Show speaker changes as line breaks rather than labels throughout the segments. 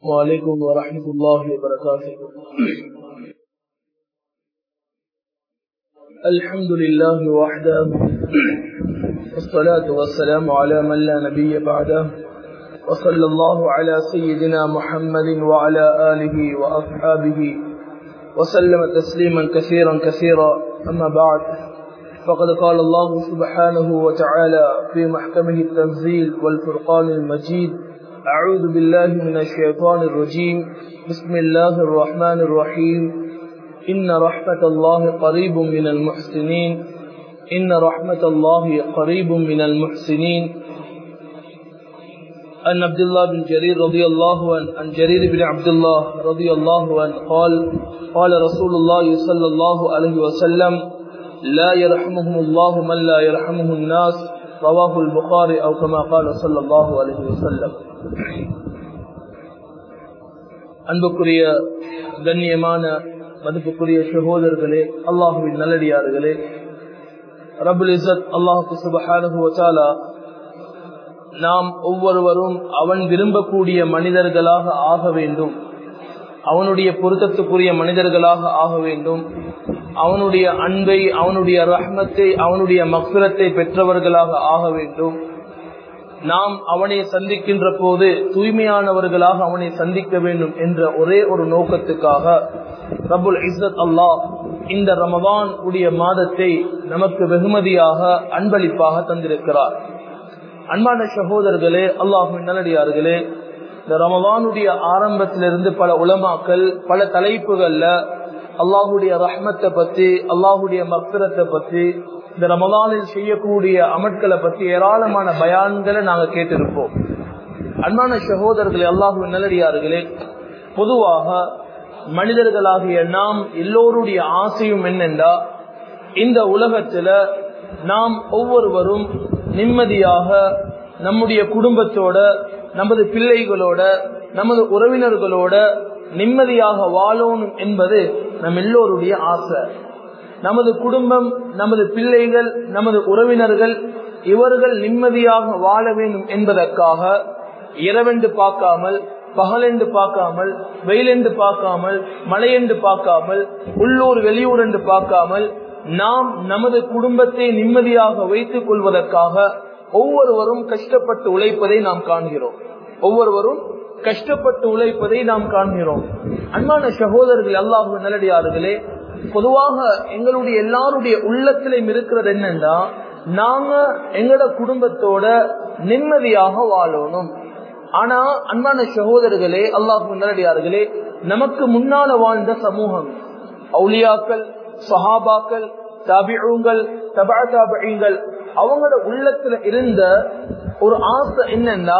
وعليكم ورحمة الله وبركاته الحمد لله وحده والصلاة والسلام على من لا نبي بعده وصلى الله على سيدنا محمد وعلى آله وأصحابه وسلم تسليما كثيرا كثيرا أما بعد فقد قال الله سبحانه وتعالى في محكمه التنزيل والفرقان المجيد أعوذ بالله من الشيطان الرجيم بسم الله الرحمن الرحيم إن رحمة الله قريب من المحسنين إن رحمة الله قريب من المحسنين عن عبد الله بن جرير رضي الله عنه عن جرير بن عبد الله رضي الله عنه قال قال رسول الله صلى الله عليه وسلم لا يرحمهم الله من لا يرحمه الناس رواه البخاري أو كما قال صلى الله عليه وسلم அன்புக்குரிய கண்ணியமான மதிப்புக்குரிய சகோதரர்களே அல்லாஹுவின் நல்லடியார்களே ரபுல் இசத் அல்லாஹுக்கு சுபஹானுவச்சாலா நாம் ஒவ்வொருவரும் அவன் விரும்பக்கூடிய மனிதர்களாக ஆக வேண்டும் அவனுடைய பொருத்தத்துக்குரிய மனிதர்களாக ஆக வேண்டும் அவனுடைய அன்பை அவனுடைய ரஹ்மத்தை அவனுடைய மக்சுரத்தை பெற்றவர்களாக ஆக வேண்டும் நாம் அவனை சந்திக்கின்ற போது தூய்மையானவர்களாக அவனை சந்திக்க வேண்டும் என்ற ஒரே ஒரு நோக்கத்துக்காக ரபுல் இஸ்ஸத் அல்லாஹ் இந்த ரமவான் உடைய மாதத்தை நமக்கு வெகுமதியாக அன்பளிப்பாக தந்திருக்கிறார் அன்பான சகோதரர்களே அல்லாஹின் நல்லடியார்களே இந்த ரமவானுடைய ஆரம்பத்திலிருந்து பல உலமாக்கள் பல தலைப்புகள்ல அல்லாஹுடைய ரஹ்மத்தை பத்தி அல்லாஹுடைய மக்சரத்தை பத்தி இந்த ரமதானில் செய்யக்கூடிய அமட்களை பத்தி ஏராளமான பயான்களை நாங்க கேட்டிருப்போம் அன்பான சகோதரர்களே அல்லாஹு நல்லடியார்களே பொதுவாக மனிதர்களாகிய நாம் எல்லோருடைய ஆசையும் என்னென்றா இந்த உலகத்துல நாம் ஒவ்வொருவரும் நிம்மதியாக நம்முடைய குடும்பத்தோட நமது பிள்ளைகளோட நமது உறவினர்களோட நிம்மதியாக வாழணும் என்பது நம் எல்லோருடைய ஆசை நமது குடும்பம் நமது பிள்ளைகள் நமது உறவினர்கள் இவர்கள் நிம்மதியாக வாழ வேண்டும் என்பதற்காக இரவென்று பார்க்காமல் பகலென்று பார்க்காமல் வெயிலென்று பார்க்காமல் மழையென்று பார்க்காமல் உள்ளூர் வெளியூர் என்று பார்க்காமல் நாம் நமது குடும்பத்தை நிம்மதியாக வைத்துக் கொள்வதற்காக ஒவ்வொருவரும் கஷ்டப்பட்டு உழைப்பதை நாம் காண்கிறோம் ஒவ்வொருவரும் கஷ்டப்பட்டு உழைப்பதை நாம் காண்கிறோம் அன்பான சகோதரர்கள் அல்லாஹு நல்லடியார்களே பொதுவாக எங்களுடைய எல்லாருடைய உள்ளத்திலையும் இருக்கிறது என்னன்னா நாங்க எங்களோட குடும்பத்தோட நிம்மதியாக வாழணும் ஆனா அன்பான சகோதரர்களே அல்லாஹு நல்லடியார்களே நமக்கு முன்னால வாழ்ந்த சமூகம் அவுலியாக்கள் சஹாபாக்கள் தபிழுங்கள் தபா தாபிகள் அவங்களோட உள்ளத்துல இருந்த ஒரு ஆசை என்னன்னா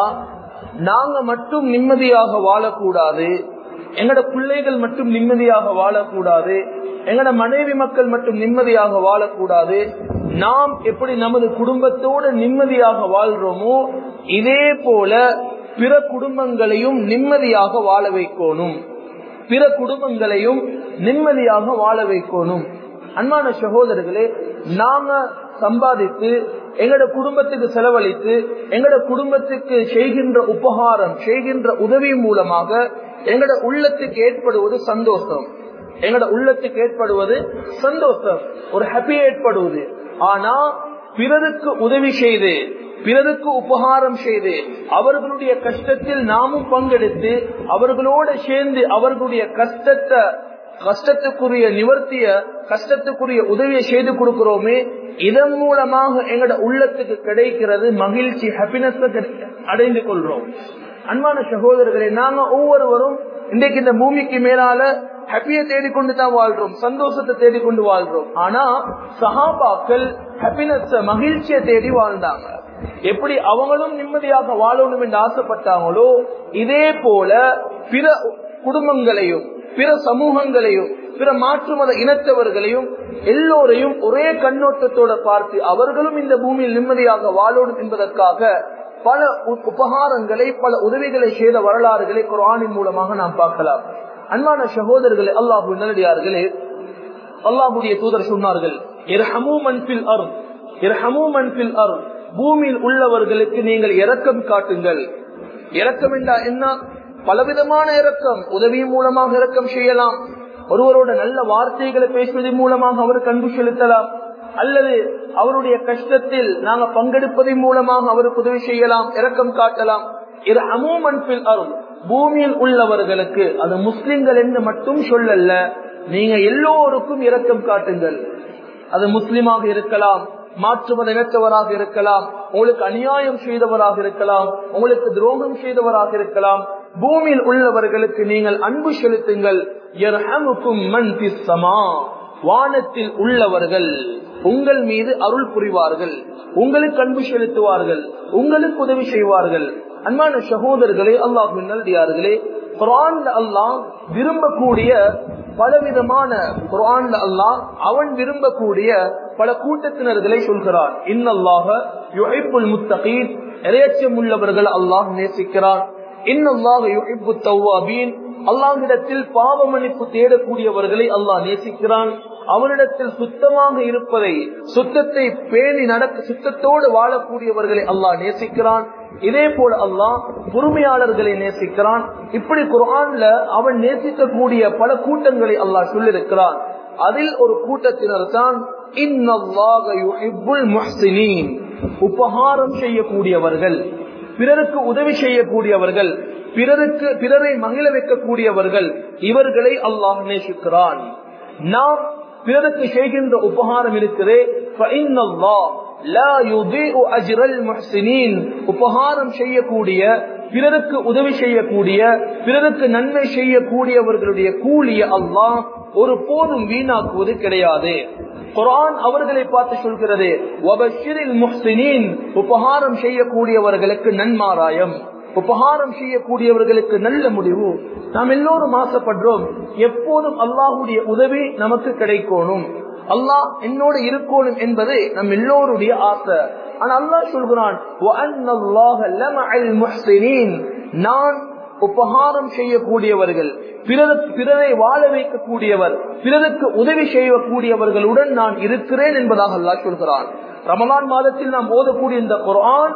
நாங்க மட்டும் நிம்மதியாக வாழக்கூடாது எங்கட பிள்ளைகள் மட்டும் நிம்மதியாக வாழக்கூடாது எங்கட மனைவி மக்கள் மட்டும் நிம்மதியாக வாழக்கூடாது நாம் எப்படி நமது குடும்பத்தோடு நிம்மதியாக வாழ்றோமோ இதே போல பிற குடும்பங்களையும் நிம்மதியாக வாழ வைக்கணும் பிற குடும்பங்களையும் நிம்மதியாக வாழ வைக்கணும் அன்பான சகோதரர்களே நாம சம்பாதித்து எங்கட குடும்பத்துக்கு செலவழித்து எங்கட குடும்பத்துக்கு செய்கின்ற உபகாரம் செய்கின்ற உதவி மூலமாக எங்கட உள்ளத்துக்கு ஏற்படுவது சந்தோஷம் எங்கட உள்ளத்துக்கு ஏற்படுவது சந்தோஷம் ஒரு ஹாப்பி ஏற்படுவது ஆனா பிறருக்கு உதவி செய்து பிறருக்கு உபகாரம் செய்து அவர்களுடைய கஷ்டத்தில் நாமும் பங்கெடுத்து அவர்களோட சேர்ந்து அவர்களுடைய கஷ்டத்தை கஷ்டத்துக்குரிய நிவர்த்திய கஷ்டத்துக்குரிய உதவியை செய்து கொடுக்கிறோமே இதன் மூலமாக எங்கட உள்ளத்துக்கு கிடைக்கிறது மகிழ்ச்சி ஹாப்பினஸ் அடைந்து கொள்றோம் அன்பான சகோதரர்களே நாங்க ஒவ்வொருவரும் இன்றைக்கு இந்த பூமிக்கு மேலால ஹாப்பிய தேடிக்கொண்டு தான் வாழ்றோம் சந்தோஷத்தை தேடிக்கொண்டு வாழ்றோம் ஆனா சஹாபாக்கள் ஹாப்பினஸ் மகிழ்ச்சியை தேடி வாழ்ந்தாங்க எப்படி அவங்களும் நிம்மதியாக வாழணும் என்று ஆசைப்பட்டாங்களோ இதே போல பிற குடும்பங்களையும் பிற சமூகங்களையும் பிற மாற்று மத இனத்தவர்களையும் எல்லோரையும் ஒரே கண்ணோட்டத்தோட பார்த்து அவர்களும் இந்த பூமியில் நிம்மதியாக வாழணும் என்பதற்காக பல உபகாரங்களை பல உதவிகளை செய்த வரலாறுகளை குரானின் மூலமாக நாம் பார்க்கலாம் அன்பான சகோதரர்களே அல்லாஹு நல்லடியார்களே அல்லாஹுடைய தூதர் சொன்னார்கள் பூமியில் உள்ளவர்களுக்கு நீங்கள் இரக்கம் காட்டுங்கள் இரக்கம் என்றா என்ன பலவிதமான இரக்கம் உதவியின் மூலமாக இரக்கம் செய்யலாம் ஒருவரோட நல்ல வார்த்தைகளை பேசுவதன் மூலமாக அவருக்கு அன்பு செலுத்தலாம் அல்லது அவருடைய கஷ்டத்தில் நாங்க பங்கெடுப்பதன் மூலமாக அவருக்கு உதவி செய்யலாம் இரக்கம் காட்டலாம் இது அமூமன்பில் அருள் பூமியில் உள்ளவர்களுக்கு அது முஸ்லிம்கள் என்று மட்டும் சொல்லல்ல நீங்க எல்லோருக்கும் இரக்கம் காட்டுங்கள் அது முஸ்லிமாக இருக்கலாம் மாற்று மத இனத்தவராக இருக்கலாம் உங்களுக்கு அநியாயம் செய்தவராக இருக்கலாம் உங்களுக்கு துரோகம் செய்தவராக இருக்கலாம் பூமியில் உள்ளவர்களுக்கு நீங்கள் அன்பு செலுத்துங்கள் வானத்தில் உள்ளவர்கள் உங்கள் மீது அருள் புரிவார்கள் உங்களுக்கு அன்பு செலுத்துவார்கள் உங்களுக்கு உதவி செய்வார்கள் அன்பான சகோதரர்களே அல்லாஹ் நல்லடியார்களே குரான் அல்லாஹ் விரும்பக்கூடிய பலவிதமான குரான் அல்லாஹ் அவன் விரும்பக்கூடிய பல கூட்டத்தினர்களை சொல்கிறான் இன்னல்லாக யுஹிப்புல் முத்தகீன் இறையச்சம் உள்ளவர்கள் அல்லாஹ் நேசிக்கிறான் இன்னல்லாக யுஹிப்பு தவ்வாபீன் அல்லாஹிடத்தில் பாவ மன்னிப்பு தேடக்கூடியவர்களை அல்லாஹ் நேசிக்கிறான் அவனிடத்தில் சுத்தமாக இருப்பதை சுத்தத்தை பேணி நடக்க சுத்தத்தோடு வாழக்கூடியவர்களை அல்லாஹ் நேசிக்கிறான் இதே போல அல்லாஹ் பொறுமையாளர்களை நேசிக்கிறான் இப்படி குரான்ல அவன் நேசிக்கக்கூடிய பல கூட்டங்களை அல்லாஹ் சொல்லியிருக்கிறான் அதில் ஒரு கூட்டத்தினர் தான் உபகாரம் செய்யக்கூடியவர்கள் பிறருக்கு உதவி செய்யக்கூடியவர்கள் பிறருக்கு பிறரை மகிழ வைக்கக்கூடியவர்கள் இவர்களை அல்லாஹ் நேசிக்கிறான் நாம் பிறருக்கு செய்கின்ற உபகாரம் இருக்கிறே உபகாரம் செய்யக்கூடிய பிறருக்கு உதவி செய்யக்கூடிய பிறருக்கு நன்மை செய்யக்கூடியவர்களுடைய கூலிய அல்லாஹ் ஒரு போதும் வீணாக்குவது கிடையாது குரான் அவர்களை பார்த்து சொல்கிறது உபகாரம் செய்யக்கூடியவர்களுக்கு நன்மாராயம் உபகாரம் செய்யக்கூடியவர்களுக்கு நல்ல முடிவு நாம் எல்லோரும் ஆசைப்படுறோம் எப்போதும் அல்லாஹுடைய உதவி நமக்கு கிடைக்கணும் அல்லாஹ் என்னோடு இருக்கணும் என்பது நம் எல்லோருடைய ஆசை ஆனா அல்லாஹ் சொல்கிறான் நான் உபகாரம் செய்யக்கூடியவர்கள் பிறருக்கு பிறரை வாழ வைக்கக்கூடியவர் பிறருக்கு உதவி செய்யக்கூடியவர்களுடன் நான் இருக்கிறேன் என்பதாக அல்லாஹ் சொல்கிறான் ரமலான் மாதத்தில் நாம் ஓதக்கூடிய இந்த குரான்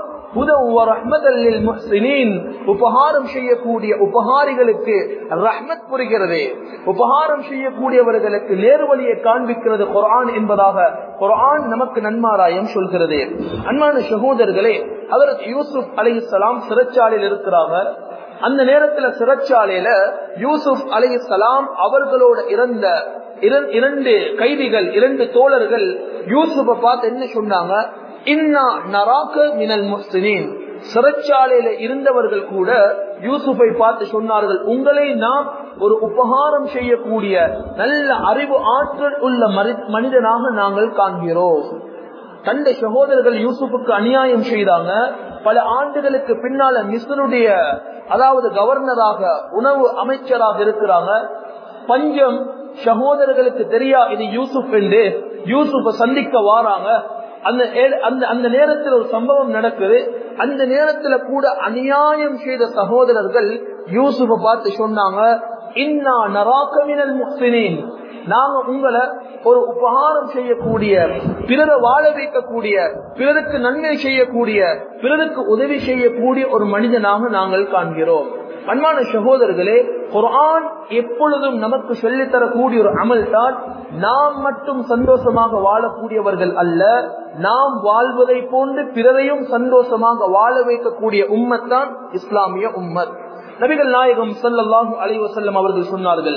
உபகாரம் செய்யக்கூடிய உபகாரிகளுக்கு ரஹ்மத் புரிகிறது உபகாரம் செய்யக்கூடியவர்களுக்கு நேர்வழியை காண்பிக்கிறது குரான் என்பதாக குரான் நமக்கு நன்மாராயம் சொல்கிறது அன்பான சகோதரர்களே அவர் யூசுப் அலி இஸ்லாம் சிறைச்சாலையில் இருக்கிறாங்க அந்த நேரத்துல சிறைச்சாலையில யூசுப் அலி இஸ்லாம் அவர்களோட இருந்த இரண்டு கைதிகள் இரண்டு தோழர்கள் யூசுப்பை பார்த்து என்ன சொன்னாங்க இன்னா நராக்க மினல் முஸ்லிம் சிறைச்சாலையில இருந்தவர்கள் கூட யூசுஃபை பார்த்து சொன்னார்கள் உங்களை நாம் ஒரு உபகாரம் செய்யக்கூடிய நல்ல அறிவு ஆற்றல் உள்ள மனிதனாக நாங்கள் காண்கிறோம் தந்தை சகோதரர்கள் யூசுஃபுக்கு அநியாயம் செய்தாங்க பல ஆண்டுகளுக்கு பின்னால மிஸ்ருடைய அதாவது கவர்னராக உணவு அமைச்சராக இருக்கிறாங்க பஞ்சம் சகோதரர்களுக்கு தெரியா இது யூசுப் என்று யூசுஃப சந்திக்க வாராங்க அந்த அந்த அந்த நேரத்தில் ஒரு சம்பவம் நடக்குது அந்த நேரத்துல கூட அநியாயம் செய்த சகோதரர்கள் யூசுஃப பார்த்து சொன்னாங்க இன்னா நராக்கமினல் முஸ்லினின் நாங்க உங்களை ஒரு உபகாரம் செய்யக்கூடிய பிறரை வாழ வைக்கக்கூடிய பிறருக்கு நன்மை செய்யக்கூடிய பிறருக்கு உதவி செய்யக்கூடிய ஒரு மனிதனாக நாங்கள் காண்கிறோம் அன்பான சகோதரர்களே குரான் எப்பொழுதும் நமக்கு சொல்லித்தரக்கூடிய ஒரு அமல் தான் நாம் மட்டும் சந்தோஷமாக வாழக்கூடியவர்கள் அல்ல நாம் வாழ்வதை போன்று பிறரையும் சந்தோஷமாக வாழ வைக்கக்கூடிய உம்மத்தான் இஸ்லாமிய உம்மத் நபிகள் நாயகம் சல்லாஹூ அலைவசல்லம் அவர்கள் சொன்னார்கள்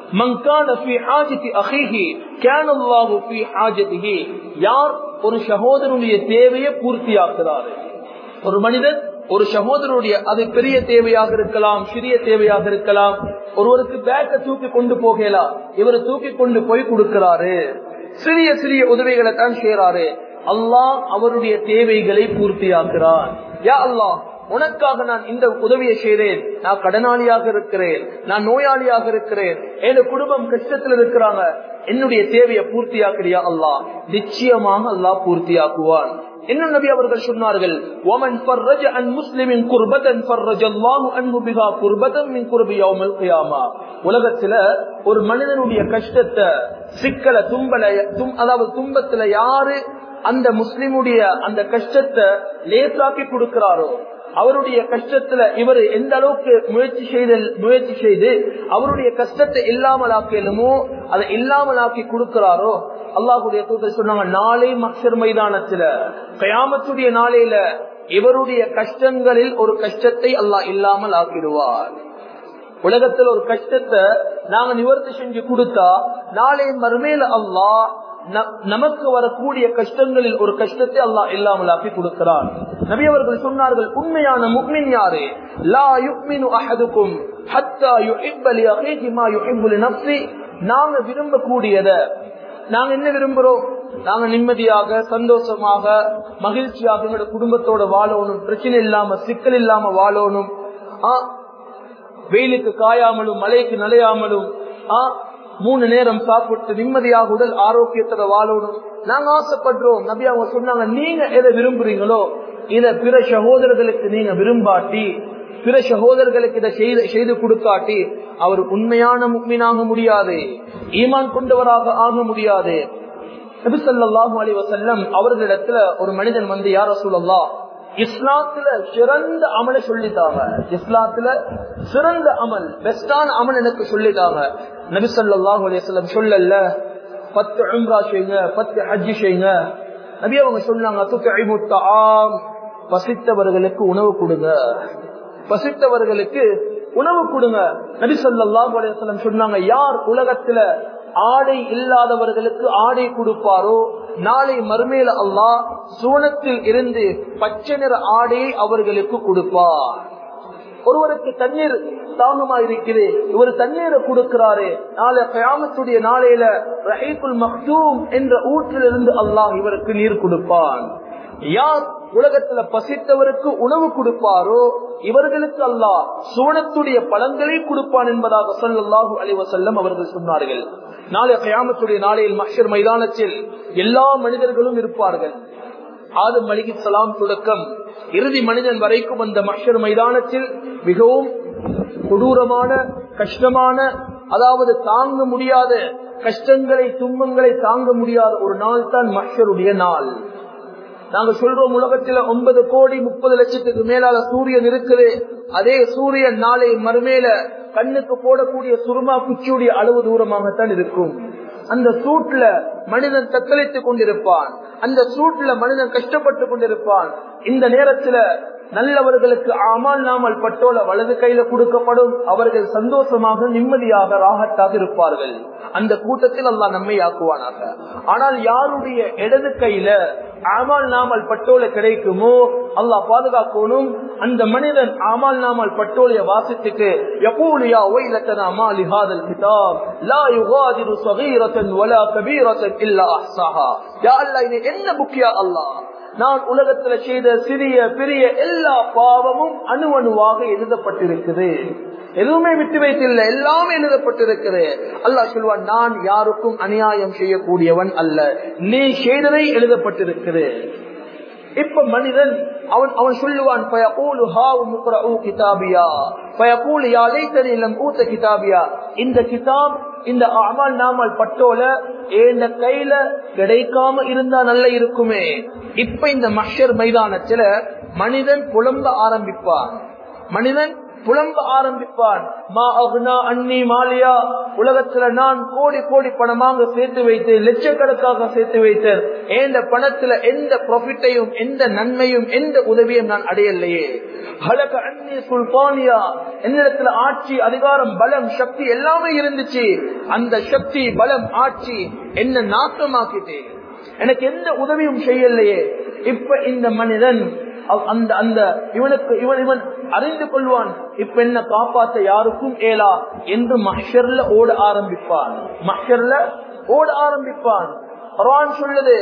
யார் ஒரு சகோதரனுடைய தேவையை பூர்த்தியாக்குறாரு ஒரு மனிதன் ஒரு சகோதரருடைய அது பெரிய தேவையாக இருக்கலாம் சிறிய தேவையாக இருக்கலாம் ஒருவருக்கு பேக்கை தூக்கி கொண்டு போகலாம் இவர் தூக்கி கொண்டு போய் கொடுக்கிறாரு சிறிய சிறிய உதவிகளை தான் செய்யறாரு அல்லாஹ் அவருடைய தேவைகளை பூர்த்தியாக்குறான் யா அல்லாஹ் உனக்காக நான் இந்த உதவியை செய்தேன் நான் கடனாளியாக இருக்கிறேன் நான் நோயாளியாக இருக்கிறேன் என் குடும்பம் கஷ்டத்தில் இருக்கிறாங்க என்னுடைய தேவையை பூர்த்தியாக்குறியா அல்லாஹ் நிச்சயமாக அல்லாஹ் பூர்த்தியாக்குவான் இன்னும் நபி அவர்கள் சொன்னார்கள் ஒமன் ஃபர்ரஜ அன் முஸ்லிமின் குர்பதன் ஃபர்ரஜ அல்லாஹு அன்ஹு பிஹா குர்பதன் மின் குர்பி யௌமல் கியாமா உலகத்துல ஒரு மனிதனுடைய கஷ்டத்தை சிக்கல தும்பல தும் அதாவது துன்பத்துல யாரு அந்த முஸ்லிமுடைய அந்த கஷ்டத்தை லேசாக்கி கொடுக்கிறாரோ அவருடைய கஷ்டத்துல இவர் எந்த அளவுக்கு முயற்சி செய்த முயற்சி செய்து அவருடைய கஷ்டத்தை இல்லாமல் ஆக்கலுமோ அதை இல்லாமல் ஆக்கி கொடுக்கிறாரோ அல்லாஹுடைய தூதர் சொன்னாங்க நாளை மக்சர் மைதானத்துல கயாமத்துடைய நாளையில இவருடைய கஷ்டங்களில் ஒரு கஷ்டத்தை அல்லாஹ் இல்லாமல் ஆக்கிடுவார் உலகத்துல ஒரு கஷ்டத்தை நாங்க நிவர்த்தி செஞ்சு கொடுத்தா நாளை மறுமையில அல்லாஹ் நமக்கு வரக்கூடிய கஷ்டங்களில் ஒரு கஷ்டத்தை அல்லாஹ் இல்லாமல் ஆக்கி கொடுக்கிறான் நபி அவர்கள் சொன்னார்கள் உண்மையான முக்மின் யாரு லா யுக்மினு அஹதுக்கும் ஹத்தா யுஹிப்ப லி அஹீஹி மா யுஹிப்பு லி நஃப்ஸி நாங்க விரும்பக்கூடியத நாங்க என்ன விரும்புறோம் நாங்க நிம்மதியாக சந்தோஷமாக மகிழ்ச்சியாக எங்களோட குடும்பத்தோட வாழணும் பிரச்சனை இல்லாம சிக்கல் இல்லாம வாழணும் வெயிலுக்கு காயாமலும் மழைக்கு நலையாமலும் மூணு நேரம் சாப்பிட்டு நிம்மதியாக உடல் ஆரோக்கியத்தோட வாழணும் நாங்க ஆசைப்படுறோம் நபி அவங்க சொன்னாங்க நீங்க எதை விரும்புறீங்களோ இத பிற சகோதரர்களுக்கு நீங்க விரும்பாட்டி பிற சகோதரர்களுக்கு இதை செய்து செய்து கொடுக்காட்டி அவர் உண்மையான முக்மீனாக முடியாது ஈமான் கொண்டவராக ஆக முடியாது நபிசல்லாஹு அலி வசல்லம் அவர்களிடத்துல ஒரு மனிதன் வந்து யார சொல்லலாம் இஸ்லாத்துல சிறந்த அமலை சொல்லிட்டாங்க இஸ்லாத்துல சிறந்த அமல் பெஸ்டான அமல் எனக்கு சொல்லிட்டாங்க நபிசல்லாஹு அலிஸ்லம் சொல்லல பத்து உம்ரா செய்யுங்க பத்து ஹஜ்ஜி செய்யுங்க நபி அவங்க சொன்னாங்க பசித்தவர்களுக்கு உணவு கொடுங்க பசித்தவர்களுக்கு உணவு கொடுங்க நபி சொல்லாஹு அலிஸ்லம் சொன்னாங்க யார் உலகத்துல ஆடை இல்லாதவர்களுக்கு ஆடை கொடுப்பாரோ நாளை மறுமையில அல்லாஹ் சூனத்தில் இருந்து பச்சை நிற ஆடையை அவர்களுக்கு கொடுப்பார் ஒருவருக்கு தண்ணீர் தாகமா இருக்குது இவர் தண்ணீரை கொடுக்கிறாரு நாளை கயாமத்துடைய நாளையில ரஹீக்குல் மக்தூம் என்ற ஊற்றிலிருந்து அல்லாஹ் இவருக்கு நீர் கொடுப்பான் யார் உலகத்துல பசித்தவருக்கு உணவு கொடுப்பாரோ இவர்களுக்கு அல்லாஹ் சோனத்துடைய பழங்களை கொடுப்பான் என்பதாக சொல்லல்லாஹு அலிவசல்லம் அவர்கள் சொன்னார்கள் நாளை கயாமத்துடைய நாளையில் மஷர் மைதானத்தில் எல்லா மனிதர்களும் இருப்பார்கள் ஆதம் அலிகி சலாம் தொடக்கம் இறுதி மனிதன் வரைக்கும் அந்த மஷர் மைதானத்தில் மிகவும் கொடூரமான கஷ்டமான அதாவது தாங்க முடியாத கஷ்டங்களை துன்பங்களை தாங்க முடியாத ஒரு நாள் தான் மஷருடைய நாள் நாங்க சொல்றோம் உலகத்துல ஒன்பது கோடி முப்பது லட்சத்துக்கு மேலால சூரியன் இருக்குது அதே சூரியன் நாளை மறுமேல கண்ணுக்கு போடக்கூடிய சுருமா குச்சியுடைய அளவு தூரமாகத்தான் இருக்கும் அந்த சூட்ல மனிதன் தத்தளித்துக் கொண்டிருப்பான் அந்த சூட்ல மனிதன் கஷ்டப்பட்டு கொண்டிருப்பான் இந்த நேரத்துல நல்லவர்களுக்கு ஆமால் நாமல் பட்டோல வலது கையில கொடுக்கப்படும் அவர்கள் சந்தோஷமாக நிம்மதியாக ராகத்தாக இருப்பார்கள் அந்த கூட்டத்தில் அல்லா நம்மை ஆக்குவானாக ஆனால் யாருடைய இடது கையில ஆமால் நாமல் பட்டோல கிடைக்குமோ அல்லாஹ் பாதுகாக்கணும் அந்த மனிதன் ஆமால் நாமல் பட்டோலைய வாசித்துக்கு எப்பூலியா ஒயிலத்தனா மாலி ஹாதல் கிதாப் லா யுகாதிரு சகீரத்தன் வலா கபீரத்தன் இல்லா அஹ்சாஹா யா அல்லாஹ் இது என்ன புக்கியா அல்லாஹ் நான் உலகத்துல செய்த சிறிய பெரிய எல்லா பாவமும் அணு அணுவாக எழுதப்பட்டிருக்குது எதுவுமே விட்டு வைத்தில்லை எல்லாமே எழுதப்பட்டிருக்கிறது அல்லாஹ் சொல்வான் நான் யாருக்கும் அநியாயம் செய்யக்கூடியவன் அல்ல நீ செய்ததை எழுதப்பட்டிருக்கிறது இப்ப மனிதன் அவன் அவன் சொல்லுவான் இந்த கிதாப் இந்த அமல் நாமல் பட்டோல இந்த கையில கிடைக்காம இருந்தா நல்ல இருக்குமே இப்ப இந்த மஷர் மைதானத்துல மனிதன் புலம்ப ஆரம்பிப்பான் மனிதன் புலம்ப ஆரம்பிப்பான் மா அகுனா அன்னி மாலியா உலகத்துல நான் கோடி கோடி பணமாக சேர்த்து வைத்தேன் லட்சக்கணக்காக சேர்த்து வைத்தேன் எந்த பணத்துல எந்த ப்ராஃபிட்டையும் எந்த நன்மையும் எந்த உதவியும் நான் அடையலையே ஹலக அன்னி சுல்பானியா என்னிடத்துல ஆட்சி அதிகாரம் பலம் சக்தி எல்லாமே இருந்துச்சு அந்த சக்தி பலம் ஆட்சி என்ன நாசமாக்கிட்டேன் எனக்கு எந்த உதவியும் செய்யலையே இப்ப இந்த மனிதன் அந்த அந்த இவனுக்கு இவன் இவன் அறிந்து கொள்வான் இப்ப என்ன காப்பாற்ற யாருக்கும் ஏலா என்று மஷர்ல ஓட ஆரம்பிப்பான் மஷர்ல ஓட ஆரம்பிப்பான் குரான் சொல்லுது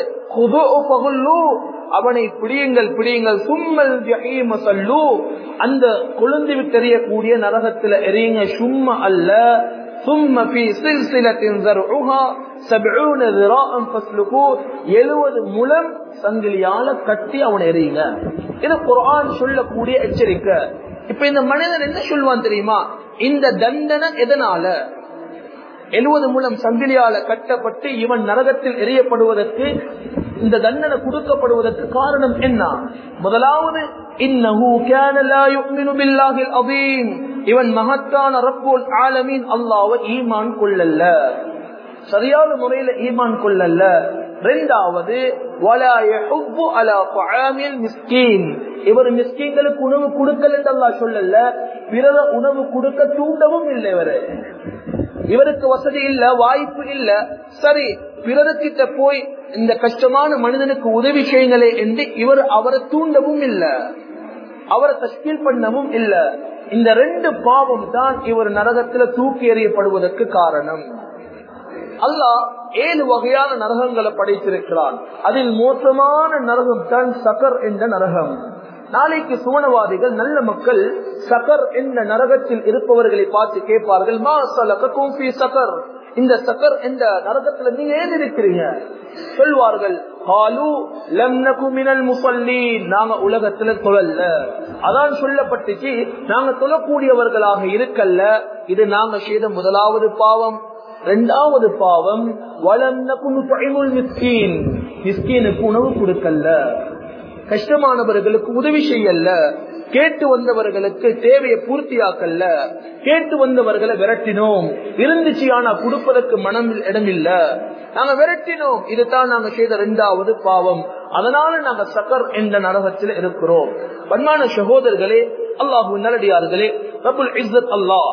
அவனை பிடியுங்கள் பிடியுங்கள் சும்மல் சல்லு அந்த கொழுந்து தெரியக்கூடிய நரகத்துல எரியுங்க சும்மா அல்ல ثم في سلسلة زرعها سبعون ذراعا فاسلكوه எழுபது முலம் சங்கிலியால கட்டி அவனை எறியுங்க இது குரான் சொல்லக்கூடிய எச்சரிக்கை இப்ப இந்த மனிதன் என்ன சொல்லுவான் தெரியுமா இந்த தண்டனை எதனால எழுபது மூலம் சங்கிலியால கட்டப்பட்டு இவன் நரகத்தில் எரியப்படுவதற்கு இந்த தண்டனை கொடுக்கப்படுவதற்கு காரணம் என்ன முதலாவது இன்னஹு கான லா யுமினு பில்லாஹில் அதீம் இவன் மகத்தான ரப்புல் ஆலமீன் அல்லாஹ்வை ஈமான் கொள்ளல்ல சரியான முறையில ஈமான் கொள்ளல்ல ரெண்டாவது வலா யஹுப்பு அலா தஆமில் மிஸ்கீன் இவர் மிஸ்கீன்களுக்கு உணவு கொடுக்கல என்று அல்லாஹ் சொல்லல பிறர உணவு கொடுக்க தூண்டவும் இல்லை இவரு இவருக்கு வசதி இல்ல வாய்ப்பு இல்ல சரி பிறருக்கிட்ட போய் இந்த கஷ்டமான மனிதனுக்கு உதவி செய்யுங்களே என்று இவர் அவரை தூண்டவும் இல்ல அவரை தஸ்கீல் பண்ணவும் இல்ல இந்த ரெண்டு பாவம் தான் இவர் நரகத்துல தூக்கி எறியப்படுவதற்கு காரணம் அல்லாஹ் ஏழு வகையான நரகங்களை படைத்திருக்கிறான் அதில் மோசமான நரகம் தான் சகர் என்ற நரகம் நாளைக்கு சுவனவாதிகள் நல்ல மக்கள் சகர் என்ற நரகத்தில் இருப்பவர்களை பார்த்து கேட்பார்கள் மா சலக கூஃபி சகர் இந்த சகர் என்ற நரகத்துல நீங்க ஏன் இருக்கிறீங்க சொல்வார்கள் ஹாலு லம் நகு மினல் முஸல்லீன் நாங்க உலகத்துல தொழல்ல அதான் சொல்லப்பட்டுச்சு நாங்க தொழக்கூடியவர்களாக இருக்கல்ல இது நாங்க செய்த முதலாவது பாவம் இரண்டாவது பாவம் வளர்ந்த மிஸ்கீன் மிஸ்கீனுக்கு உணவு கொடுக்கல கஷ்டமானவர்களுக்கு உதவி செய்யல கேட்டு வந்தவர்களுக்கு தேவையை பூர்த்தியாக்கல்ல கேட்டு வந்தவர்களை விரட்டினோம் இருந்துச்சு ஆனா கொடுப்பதற்கு மனம் இடமில்ல நாங்க விரட்டினோம் இதுதான் நாங்க செய்த இரண்டாவது பாவம் அதனால நாங்க சக்கர் என்ற நரகத்தில் இருக்கிறோம் பன்மான சகோதரர்களே அல்லாஹு நல்லடியார்களே ரபுல் இஸ்ஸத் அல்லாஹ்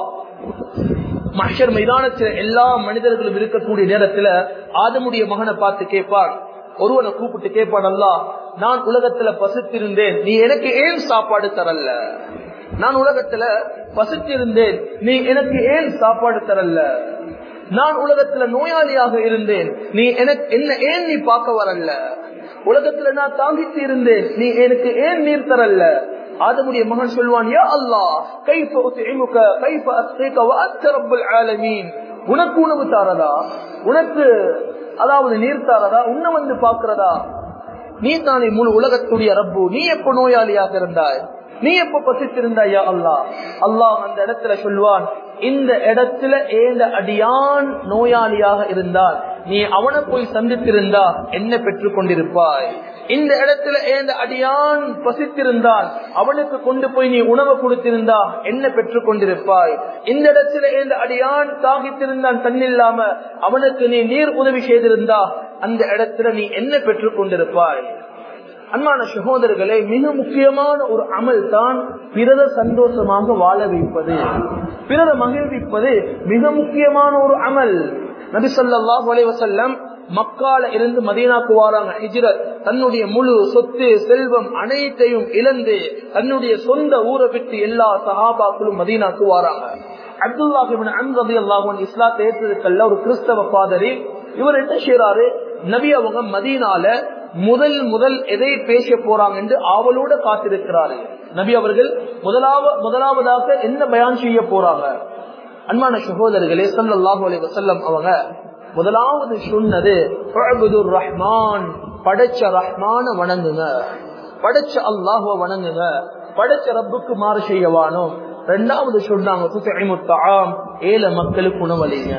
மஹர் மைதானத்தில் எல்லா மனிதர்களும் இருக்கக்கூடிய நேரத்துல ஆதமுடைய மகனை பார்த்து கேட்பான் ஒருவனை கூப்பிட்டு கேட்பான் அல்லா நான் உலகத்துல பசித்திருந்தேன் நீ எனக்கு ஏன் சாப்பாடு தரல நான் உலகத்துல பசித்திருந்தேன் நீ எனக்கு ஏன் சாப்பாடு தரல நான் உலகத்துல நோயாளியாக இருந்தேன் நீ எனக்கு என்ன ஏன் நீ பார்க்க வரல உலகத்துல நான் தாங்கிட்டு இருந்தேன் நீ எனக்கு ஏன் நீர் தரல ஆதமுடைய மகன் சொல்வான் யா அல்லாஹ் கைஃப உத்இமுக கைஃப அஸ்கீக வ அன்த ரப்புல் ஆலமீன் உனக்கு உணவு தாரதா உனக்கு அதாவது நீர் தாரதா உன்னை வந்து பாக்குறதா நீ தானே முழு உலகத்துடைய ரப்பு நீ எப்ப நோயாளியாக இருந்தாய் நீ எப்ப பசித்திருந்தாயா அல்லாஹ் அல்லாஹ் அந்த இடத்துல சொல்வான் இந்த இடத்துல ஏந்த அடியான் நோயாளியாக இருந்தால் நீ அவனை போய் சந்தித்திருந்தா என்ன பெற்றுக் கொண்டிருப்பாய் இந்த இடத்துல ஏந்த அடியான் பசித்திருந்தால் அவனுக்கு கொண்டு போய் நீ உணவு கொடுத்திருந்தா என்ன பெற்றுக் கொண்டிருப்பாய் இந்த இடத்துல ஏந்த அடியான் தாகித்திருந்தான் தன்னில்லாம அவனுக்கு நீ நீர் உதவி செய்திருந்தா அந்த இடத்துல நீ என்ன பெற்றுக் கொண்டிருப்பாய் அன்பான சகோதரர்களே மிக முக்கியமான ஒரு அமல் தான் பிறத சந்தோஷமாக வாழ வைப்பது பிறத மகிழ்விப்பது மிக முக்கியமான ஒரு அமல் நபி சொல்லாஹ் வலைவசல்லம் மக்கால இருந்து மதீனாக்கு வாராங்க ஹிஜ்ரத் தன்னுடைய முழு சொத்து செல்வம் அனைத்தையும் இழந்து தன்னுடைய சொந்த ஊரை விட்டு எல்லா சஹாபாக்களும் மதீனாக்கு வாராங்க அப்துல்லாஹிபின் அன்ரதி அல்லாஹன் இஸ்லாத்தை ஏற்றதுக்கல்ல ஒரு கிறிஸ்தவ பாதரி இவர் என்ன செய்யறாரு நபி அவங்க மதீனால முதல் முதல் எதை பேச போறாங்க என்று ஆவலோட காத்திருக்கிறாரு நபி அவர்கள் முதலாவது முதலாவதாக என்ன பயான் செய்ய போறாங்க அன்பான சகோதரர்களே சல்லாஹூ அலி வசல்லம் அவங்க முதலாவது சொன்னது ரஹ்மான் படைச்ச ரஹ்மான வணங்குங்க படைச்ச அல்லாஹுவ வணங்குங்க படைச்ச ரப்புக்கு மாறு செய்யவானோ ரெண்டாவது சொன்னாங்க ஏழ மக்களுக்கு உணவளிங்க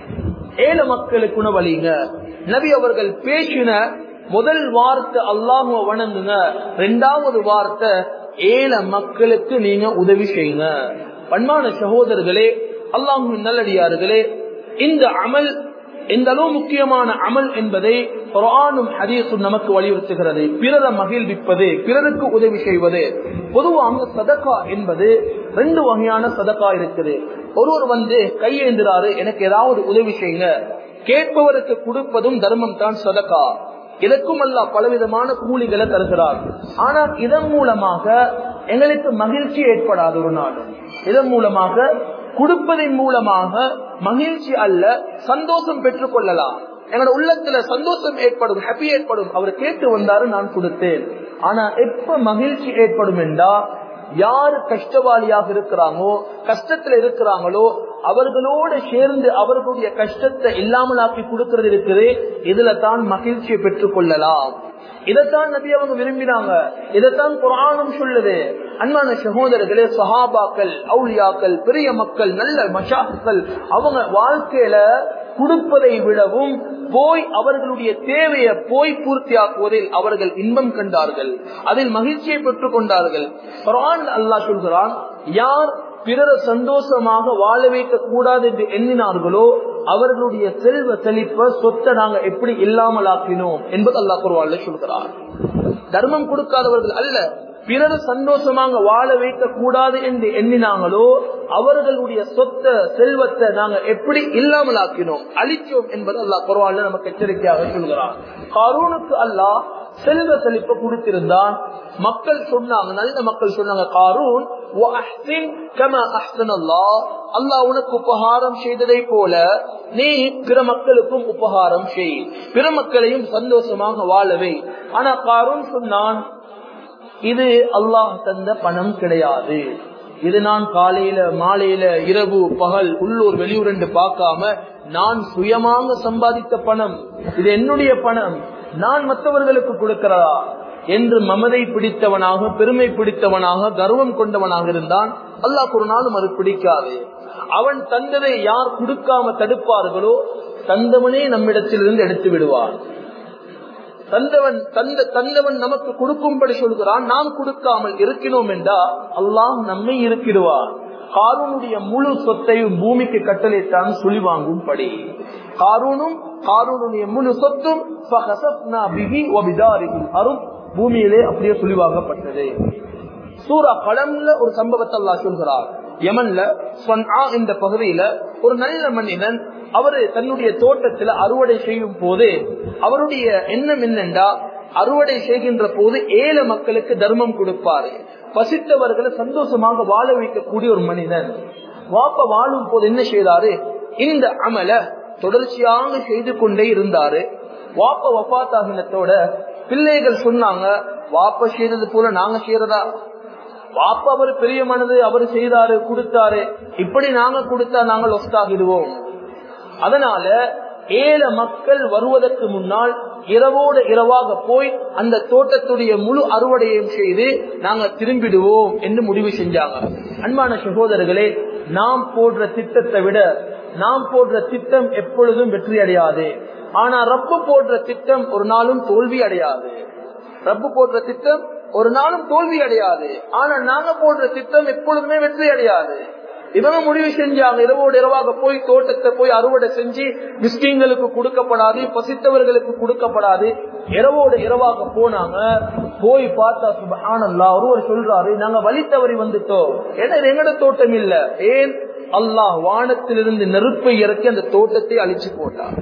ஏழ மக்களுக்கு உணவளிங்க நபி அவர்கள் பேசின முதல் வார்த்தை அல்லாஹுவ வணங்குங்க ரெண்டாவது வார்த்தை ஏழ மக்களுக்கு நீங்க உதவி செய்யுங்க பண்பான சகோதரர்களே அல்லாஹு நல்லடியார்களே இந்த அமல் எந்த அளவு முக்கியமான அமல் என்பதை குரானும் ஹதீஸும் நமக்கு வலியுறுத்துகிறது பிறரை மகிழ்விப்பது பிறருக்கு உதவி செய்வது பொதுவாக சதக்கா என்பது ரெண்டு வகையான சதக்கா இருக்குது ஒருவர் வந்து கையேந்துறாரு எனக்கு ஏதாவது உதவி செய்யுங்க கேட்பவருக்கு கொடுப்பதும் தர்மம் தான் சதக்கா இதற்கும் அல்ல பலவிதமான கூலிகளை தருகிறார் ஆனால் இதன் மூலமாக எங்களுக்கு மகிழ்ச்சி ஏற்படாது ஒரு நாள் இதன் மூலமாக கொடுப்பதன் மூலமாக மகிழ்ச்சி அல்ல சந்தோஷம் பெற்றுக் கொள்ளலாம் எங்களோட உள்ளத்துல சந்தோஷம் ஏற்படும் ஹாப்பி ஏற்படும் அவர் கேட்டு வந்தாரு நான் கொடுத்தேன் ஆனா எப்ப மகிழ்ச்சி ஏற்படும் என்றா யாரு கஷ்டவாளியாக இருக்கிறாங்களோ கஷ்டத்துல இருக்கிறாங்களோ அவர்களோடு சேர்ந்து அவர்களுடைய கஷ்டத்தை இல்லாமலாக்கி கொடுக்கிறது இருக்குது இதுல தான் மகிழ்ச்சியை பெற்றுக் கொள்ளலாம் இதைத்தான் நபி அவங்க விரும்பினாங்க இதைத்தான் குரானும் சொல்லுது அன்பான சகோதரர்களே சஹாபாக்கள் அவுளியாக்கள் பெரிய மக்கள் நல்ல மஷாக்கள் அவங்க வாழ்க்கையில கொடுப்பதை விடவும் போய் அவர்களுடைய தேவையை போய் பூர்த்தியாக்குவதில் அவர்கள் இன்பம் கண்டார்கள் அதில் மகிழ்ச்சியை பெற்றுக் கொண்டார்கள் குரான் அல்லாஹ் சொல்கிறான் யார் பிறரை சந்தோஷமாக வாழ வைக்க கூடாது என்று எண்ணினார்களோ அவர்களுடைய செல்வ செழிப்ப சொத்தை நாங்க எப்படி இல்லாமல் ஆக்கினோம் என்பது அல்லாஹ் குருவான்ல சொல்கிறார் தர்மம் கொடுக்காதவர்கள் அல்ல பிறர் சந்தோஷமாக வாழ வைக்க கூடாது என்று எண்ணினாங்களோ அவர்களுடைய சொத்த செல்வத்தை நாங்க எப்படி இல்லாமல் ஆக்கினோம் அழிச்சோம் என்பது அல்லாஹ் குரவான்ல நமக்கு எச்சரிக்கையாக சொல்கிறார் காரூனுக்கு அல்லாஹ் செல்வ செழிப்பை கொடுத்திருந்தான் மக்கள் சொன்னாங்க நல்ல மக்கள் சொன்னாங்க காரூன் அல்லாஹ் உனக்கு உபகாரம் செய்ததை போல நீ பிற மக்களுக்கும் உபகாரம் செய் பிற மக்களையும் சந்தோஷமாக வாழவே ஆனா காரூன் சொன்னான் இது அல்லாஹ் தந்த பணம் கிடையாது இது நான் காலையில மாலையில இரவு பகல் உள்ளூர் வெளியூர் என்று பார்க்காம நான் சுயமாக சம்பாதித்த பணம் இது என்னுடைய பணம் நான் மற்றவர்களுக்கு கொடுக்கிறதா என்று மமதை பிடித்தவனாக பெருமை பிடித்தவனாக கர்வம் கொண்டவனாக இருந்தான் அல்லாஹ் ஒரு நாளும் அது பிடிக்காது அவன் தந்ததை யார் கொடுக்காம தடுப்பார்களோ தந்தவனே நம்மிடத்திலிருந்து எடுத்து விடுவான் தந்தவன் தந்த தந்தவன் நமக்கு கொடுக்கும்படி சொல்கிறான் நாம் கொடுக்காமல் இருக்கிறோம் என்றா அல்லாஹ் நம்மை இருக்கிடுவான் காரூனுடைய முழு சொத்தையும் பூமிக்கு கட்டளைத்தான் சுழி வாங்கும் படி காரூனும் காரூனுடைய முழு சொத்தும் அரும் பூமியிலே அப்படியே சுழிவாகப்பட்டது சூரா கடம்ல ஒரு சம்பவத்தை அல்லா சொல்கிறார் யமன்ல இந்த பகுதியில ஒரு நல்ல மனிதன் அவரு தன்னுடைய தோட்டத்துல அறுவடை செய்யும் போது அவருடைய எண்ணம் என்னென்றா அறுவடை செய்கின்ற போது ஏழை மக்களுக்கு தர்மம் கொடுப்பாரு பசித்தவர்களை சந்தோஷமாக வாழ வைக்கக்கூடிய ஒரு மனிதன் வாப்ப வாழும் போது என்ன செய்தாரு இந்த அமல தொடர்ச்சியாக செய்து கொண்டே இருந்தாரு வாப்ப வப்பாத்தாகினத்தோட பிள்ளைகள் சொன்னாங்க வாப்ப செய்தது போல நாங்க செய்யறதா வாப்ப அவர் பெரிய மனது அவர் செய்தாரு கொடுத்தாரு இப்படி நாங்க கொடுத்தா நாங்கள் ஒஸ்தாகிடுவோம் அதனால ஏழை மக்கள் வருவதற்கு முன்னால் இரவோடு இரவாக போய் அந்த தோட்டத்துடைய முழு அறுவடையும் செய்து நாங்க திரும்பிடுவோம் என்று முடிவு செஞ்சாங்க அன்பான சகோதரர்களே நாம் போடுற திட்டத்தை விட நாம் போடுற திட்டம் எப்பொழுதும் வெற்றி அடையாது ஆனா ரப்பு போடுற திட்டம் ஒரு நாளும் தோல்வி அடையாது ரப்பு போடுற திட்டம் ஒரு நாளும் தோல்வி அடையாது ஆனா நாங்க போடுற திட்டம் எப்பொழுதுமே வெற்றி அடையாது இவங்க முடிவு செஞ்சாங்க இரவோடு இரவாக போய் தோட்டத்தை போய் அறுவடை செஞ்சு மிஸ்கிங்களுக்கு கொடுக்கப்படாது பசித்தவர்களுக்கு கொடுக்கப்படாது இரவோடு இரவாக போனாங்க போய் பார்த்தா சுபஹானல்லா ஒருவர் சொல்றாரு நாங்க வழி தவறி வந்துட்டோம் ஏன்னா இது எங்கட தோட்டம் இல்ல ஏன் அல்லாஹ் வானத்திலிருந்து நெருப்பை இறக்கி அந்த தோட்டத்தை அழிச்சு போட்டார்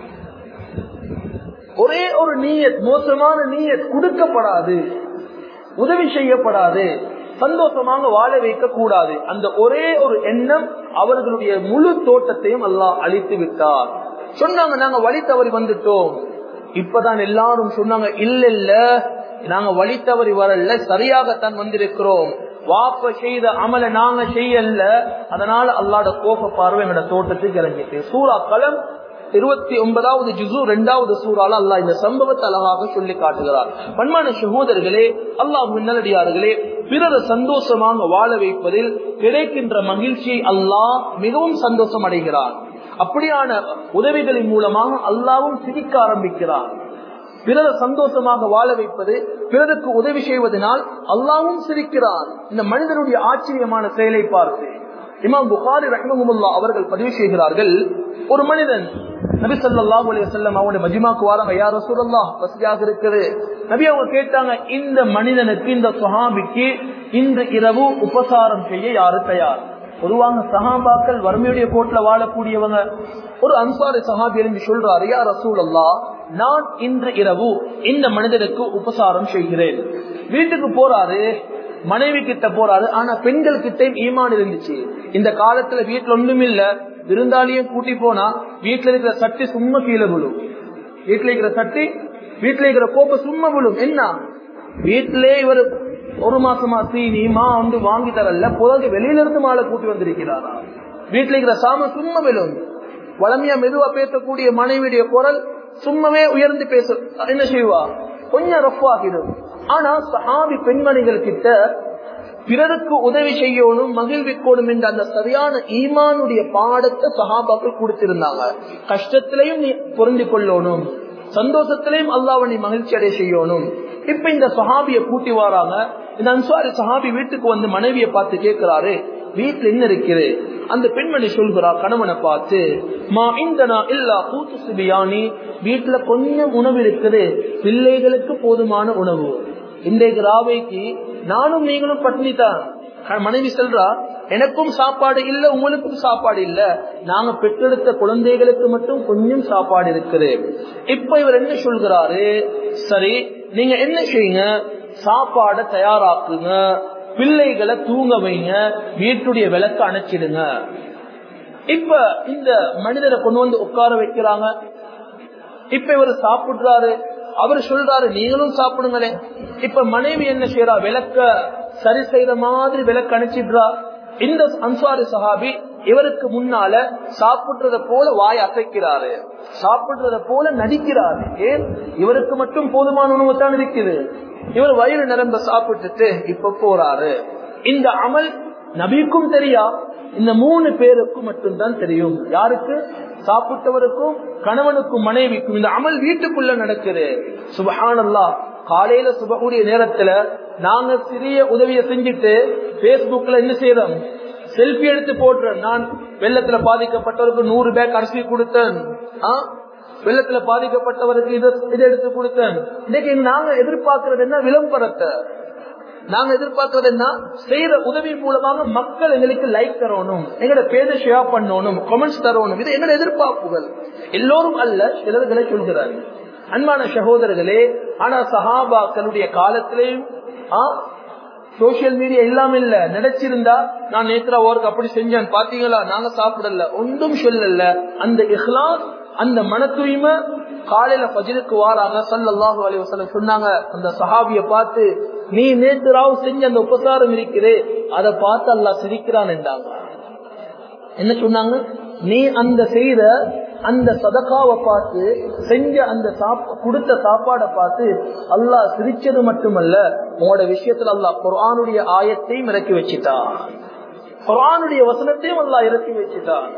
ஒரே ஒரு நீயத் மோசமான நீயத் கொடுக்கப்படாது உதவி செய்யப்படாது சந்தோஷமாக வாழ வைக்க கூடாது அந்த ஒரே ஒரு எண்ணம் அவர்களுடைய முழு தோட்டத்தையும் அல்லாஹ் அழித்து விட்டார் சொன்னாங்க நாங்க வழி தவறி வந்துட்டோம் இப்பதான் எல்லாரும் சொன்னாங்க இல்ல இல்ல நாங்க வழி தவறி வரல சரியாகத்தான் வந்திருக்கிறோம் வாப்ப செய்த அமல நாங்க செய்யல அதனால அல்லாட கோப பார்வை எங்களோட தோட்டத்துக்கு இறங்கிட்டு சூறா களம் இருபத்தி ஒன்பதாவது ஜுசு இரண்டாவது சூறால அல்லாஹ் இந்த சம்பவத்தை அழகாக சொல்லி காட்டுகிறார் பண்பான சகோதரர்களே அல்லாஹ் நல்லடியார்களே பிறரை சந்தோஷமாக வாழ வைப்பதில் கிடைக்கின்ற மகிழ்ச்சி அல்லாஹ் மிகவும் சந்தோஷம் அடைகிறார் அப்படியான உதவிகளின் மூலமாக அல்லாவும் சிரிக்க ஆரம்பிக்கிறார் பிறரை சந்தோஷமாக வாழ வைப்பது பிறருக்கு உதவி செய்வதனால் அல்லாவும் சிரிக்கிறார் இந்த மனிதனுடைய ஆச்சரியமான செயலை பார்த்து இமாம் புகாரி ரஹ்மகுல்லா அவர்கள் பதிவு செய்கிறார்கள் ஒரு மனிதன் நபி சல்லாஹூ அலி வல்லம் அவங்களுடைய மஜிமாக்கு வாராங்க யார் ரசூலல்லா வசதியாக இருக்குது நபி அவங்க கேட்டாங்க இந்த மனிதனுக்கு இந்த சுஹாபிக்கு இந்த இரவு உபசாரம் செய்ய யாரு தயார் பொதுவாக சஹாபாக்கள் வறுமையுடைய கோட்டில் வாழக்கூடியவங்க ஒரு அன்சாரி சஹாபி எழுந்து சொல்றாரு யா ரசூல் அல்லா நான் இன்று இரவு இந்த மனிதனுக்கு உபசாரம் செய்கிறேன் வீட்டுக்கு போறாரு மனைவி கிட்ட போறாரு ஆனா பெண்கள் கிட்ட ஈமான் இருந்துச்சு இந்த காலத்துல வீட்டுல ஒண்ணும் இல்ல விருந்தாளியும் கூட்டி போனா வீட்டுல இருக்கிற சட்டி சும்மா கீழே விழும் வீட்டுல இருக்கிற சட்டி வீட்டுல இருக்கிற கோப்ப சும்மா விழும் என்ன வீட்டிலே இவர் ஒரு மாசமா சீனி மா வந்து வாங்கி தரல பிறகு வெளியில இருந்து மாலை கூட்டி வந்திருக்கிறாரா வீட்டுல இருக்கிற சாம சும்மா விழும் வளமையா மெதுவா பேசக்கூடிய மனைவியுடைய குரல் சும்மாவே உயர்ந்து பேச என்ன செய்வா கொஞ்சம் ரஃப் ஆகிடும் ஆனா சஹாபி பெண்மணிகள் கிட்ட பிறருக்கு உதவி செய்யணும் மகிழ்விக்கணும் என்ற அந்த சரியான ஈமானுடைய பாடத்தை சஹாபாக்கள் கொடுத்திருந்தாங்க கஷ்டத்திலையும் நீ பொருந்தி கொள்ளணும் சந்தோஷத்திலையும் அல்லாவனை மகிழ்ச்சி அடைய செய்யணும் இப்ப இந்த சஹாபிய கூட்டி வராங்க இந்த அன்சாரி சஹாபி வீட்டுக்கு வந்து மனைவியை பார்த்து கேட்கிறாரு வீட்டுல என்ன இருக்குது அந்த பெண்மணி சொல்கிறா கணவனை பார்த்து மா இந்தனா இல்லா கூத்து சுபியானி வீட்டுல கொஞ்சம் உணவு இருக்குது பிள்ளைகளுக்கு போதுமான உணவு இன்றைக்கு ராவைக்கு நானும் நீங்களும் பட்னி தான் மனைவி சொல்றா எனக்கும் சாப்பாடு இல்ல உங்களுக்கும் சாப்பாடு இல்ல நாங்க பெற்றெடுத்த குழந்தைகளுக்கு மட்டும் கொஞ்சம் சாப்பாடு இருக்குது இப்ப இவர் என்ன சொல்கிறாரு சரி நீங்க என்ன செய்யுங்க சாப்பாடை தயாராக்குங்க பிள்ளைகளை தூங்க வைங்க வீட்டுடைய விளக்க அணைச்சிடுங்க இப்ப இந்த மனிதரை கொண்டு வந்து உட்கார வைக்கிறாங்க இப்ப இவர் சாப்பிடுறாரு அவர் சொல்றாரு நீங்களும் சாப்பிடுங்களே இப்ப மனைவி என்ன செய்யறா விளக்க சரி செய்த மாதிரி விளக்கு அணைச்சிடுறா இந்த அன்சாரி சஹாபி இவருக்கு முன்னால சாப்பிடுறத போல வாய் அசைக்கிறாரு சாப்பிடுறத போல நடிக்கிறாரு ஏன் இவருக்கு மட்டும் போதுமான உணவு தான் இருக்குது இவர் வயிறு நிரம்ப சாப்பிட்டுட்டு இப்ப போறாரு இந்த அமல் நபிக்கும் தெரியா இந்த மூணு பேருக்கும் மட்டும்தான் தெரியும் யாருக்கு சாப்பிட்டவருக்கும் கணவனுக்கும் மனைவிக்கும் இந்த அமல் வீட்டுக்குள்ள நடக்குது சுபஹானல்லா காலையில சுபகுடைய நேரத்துல நாங்க சிறிய உதவியை செஞ்சுட்டு பேஸ்புக்ல என்ன செய்யறோம் செல்ஃபி எடுத்து போடுறேன் நான் வெள்ளத்துல பாதிக்கப்பட்டவருக்கு நூறு பேக் அரிசி கொடுத்தேன் வெள்ளத்துல பாதிக்கப்பட்டவருக்கு இதை இதை எடுத்து கொடுத்தேன் இன்னைக்கு நாங்க எதிர்பார்க்கறது என்ன விளம்பரத்தை நாங்க எதிர்பார்க்கறது என்ன செய்யற உதவி மூலமாக மக்கள் எங்களுக்கு லைக் தரணும் எங்களோட பேரை ஷேர் பண்ணணும் கமெண்ட்ஸ் தரணும் இது எங்களோட எதிர்பார்ப்புகள் எல்லோரும் அல்ல சிலர்களை சொல்கிறார்கள் அன்பான சகோதரர்களே ஆனா சஹாபாக்களுடைய காலத்திலேயும் சோசியல் மீடியா இல்லாம இல்ல நினைச்சிருந்தா நான் நேத்ரா ஓருக்கு அப்படி செஞ்சேன் பாத்தீங்களா நாங்க சாப்பிடல ஒன்றும் சொல்லல அந்த இஹ்லாஸ் அந்த மன தூய்மை காலையில பஜிலுக்கு வாராங்க சல்லாஹூ அலி வசலம் சொன்னாங்க அந்த சஹாபிய பார்த்து நீ நேற்று ராவு செஞ்ச அந்த உபசாரம் இருக்கிறே அதை பார்த்து அல்லா சிரிக்கிறான் என்றாங்க என்ன சொன்னாங்க நீ அந்த செய்த அந்த சதகாவை பார்த்து செஞ்ச அந்த கொடுத்த சாப்பாடை பார்த்து அல்லாஹ் சிரிச்சது மட்டுமல்ல உங்களோட விஷயத்துல அல்லாஹ் குரானுடைய ஆயத்தையும் இறக்கி வச்சுட்டா குரானுடைய வசனத்தையும் அல்லாஹ் இறக்கி வச்சுட்டான்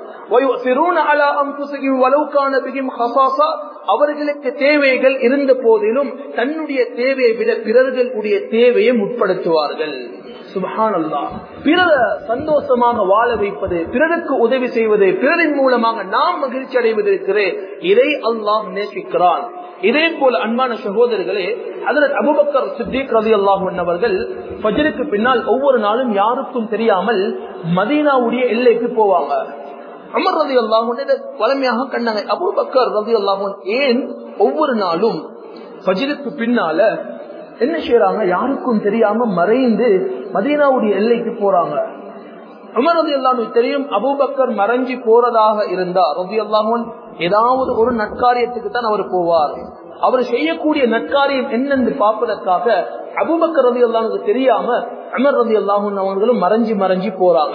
அவர்களுக்கு தேவைகள் இருந்த போதிலும் தன்னுடைய தேவையை விட பிறர்களுடைய தேவையை முற்படுத்துவார்கள் சுபஹான் அல்லா பிறர சந்தோஷமாக வாழ வைப்பது பிறருக்கு உதவி செய்வது பிறரின் மூலமாக நாம் மகிழ்ச்சி அடைவது இருக்கிறே இதை அல்லாஹ் நேசிக்கிறான் இதே போல அன்பான சகோதரர்களே அதில் அபுபக்கர் சித்திக் ரவி அல்லாஹ் அவர்கள் பஜருக்கு பின்னால் ஒவ்வொரு நாளும் யாருக்கும் தெரியாமல் மதீனாவுடைய எல்லைக்கு போவாங்க அமர் ரவி அல்லாஹன் வளமையாக கண்டாங்க அபுபக்கர் ரவி அல்லாஹன் ஏன் ஒவ்வொரு நாளும் பஜருக்கு பின்னால என்ன செய்யறாங்க யாருக்கும் தெரியாம மறைந்து மதீனாவுடைய எல்லைக்கு போறாங்க உமர் ரதி அல்லாஹு தெரியும் அபூபக்கர் மறைஞ்சி போறதாக இருந்தா ரதி அல்லாஹன் ஏதாவது ஒரு நற்காரியத்துக்கு தான் அவர் போவார் அவர் செய்யக்கூடிய நற்காரியம் என்னென்று பார்ப்பதற்காக அபூபக்கர் ரதி அல்லாஹுக்கு தெரியாம அமர் ரதி அல்லாஹன் அவர்களும் மறைஞ்சி மறைஞ்சி போறாங்க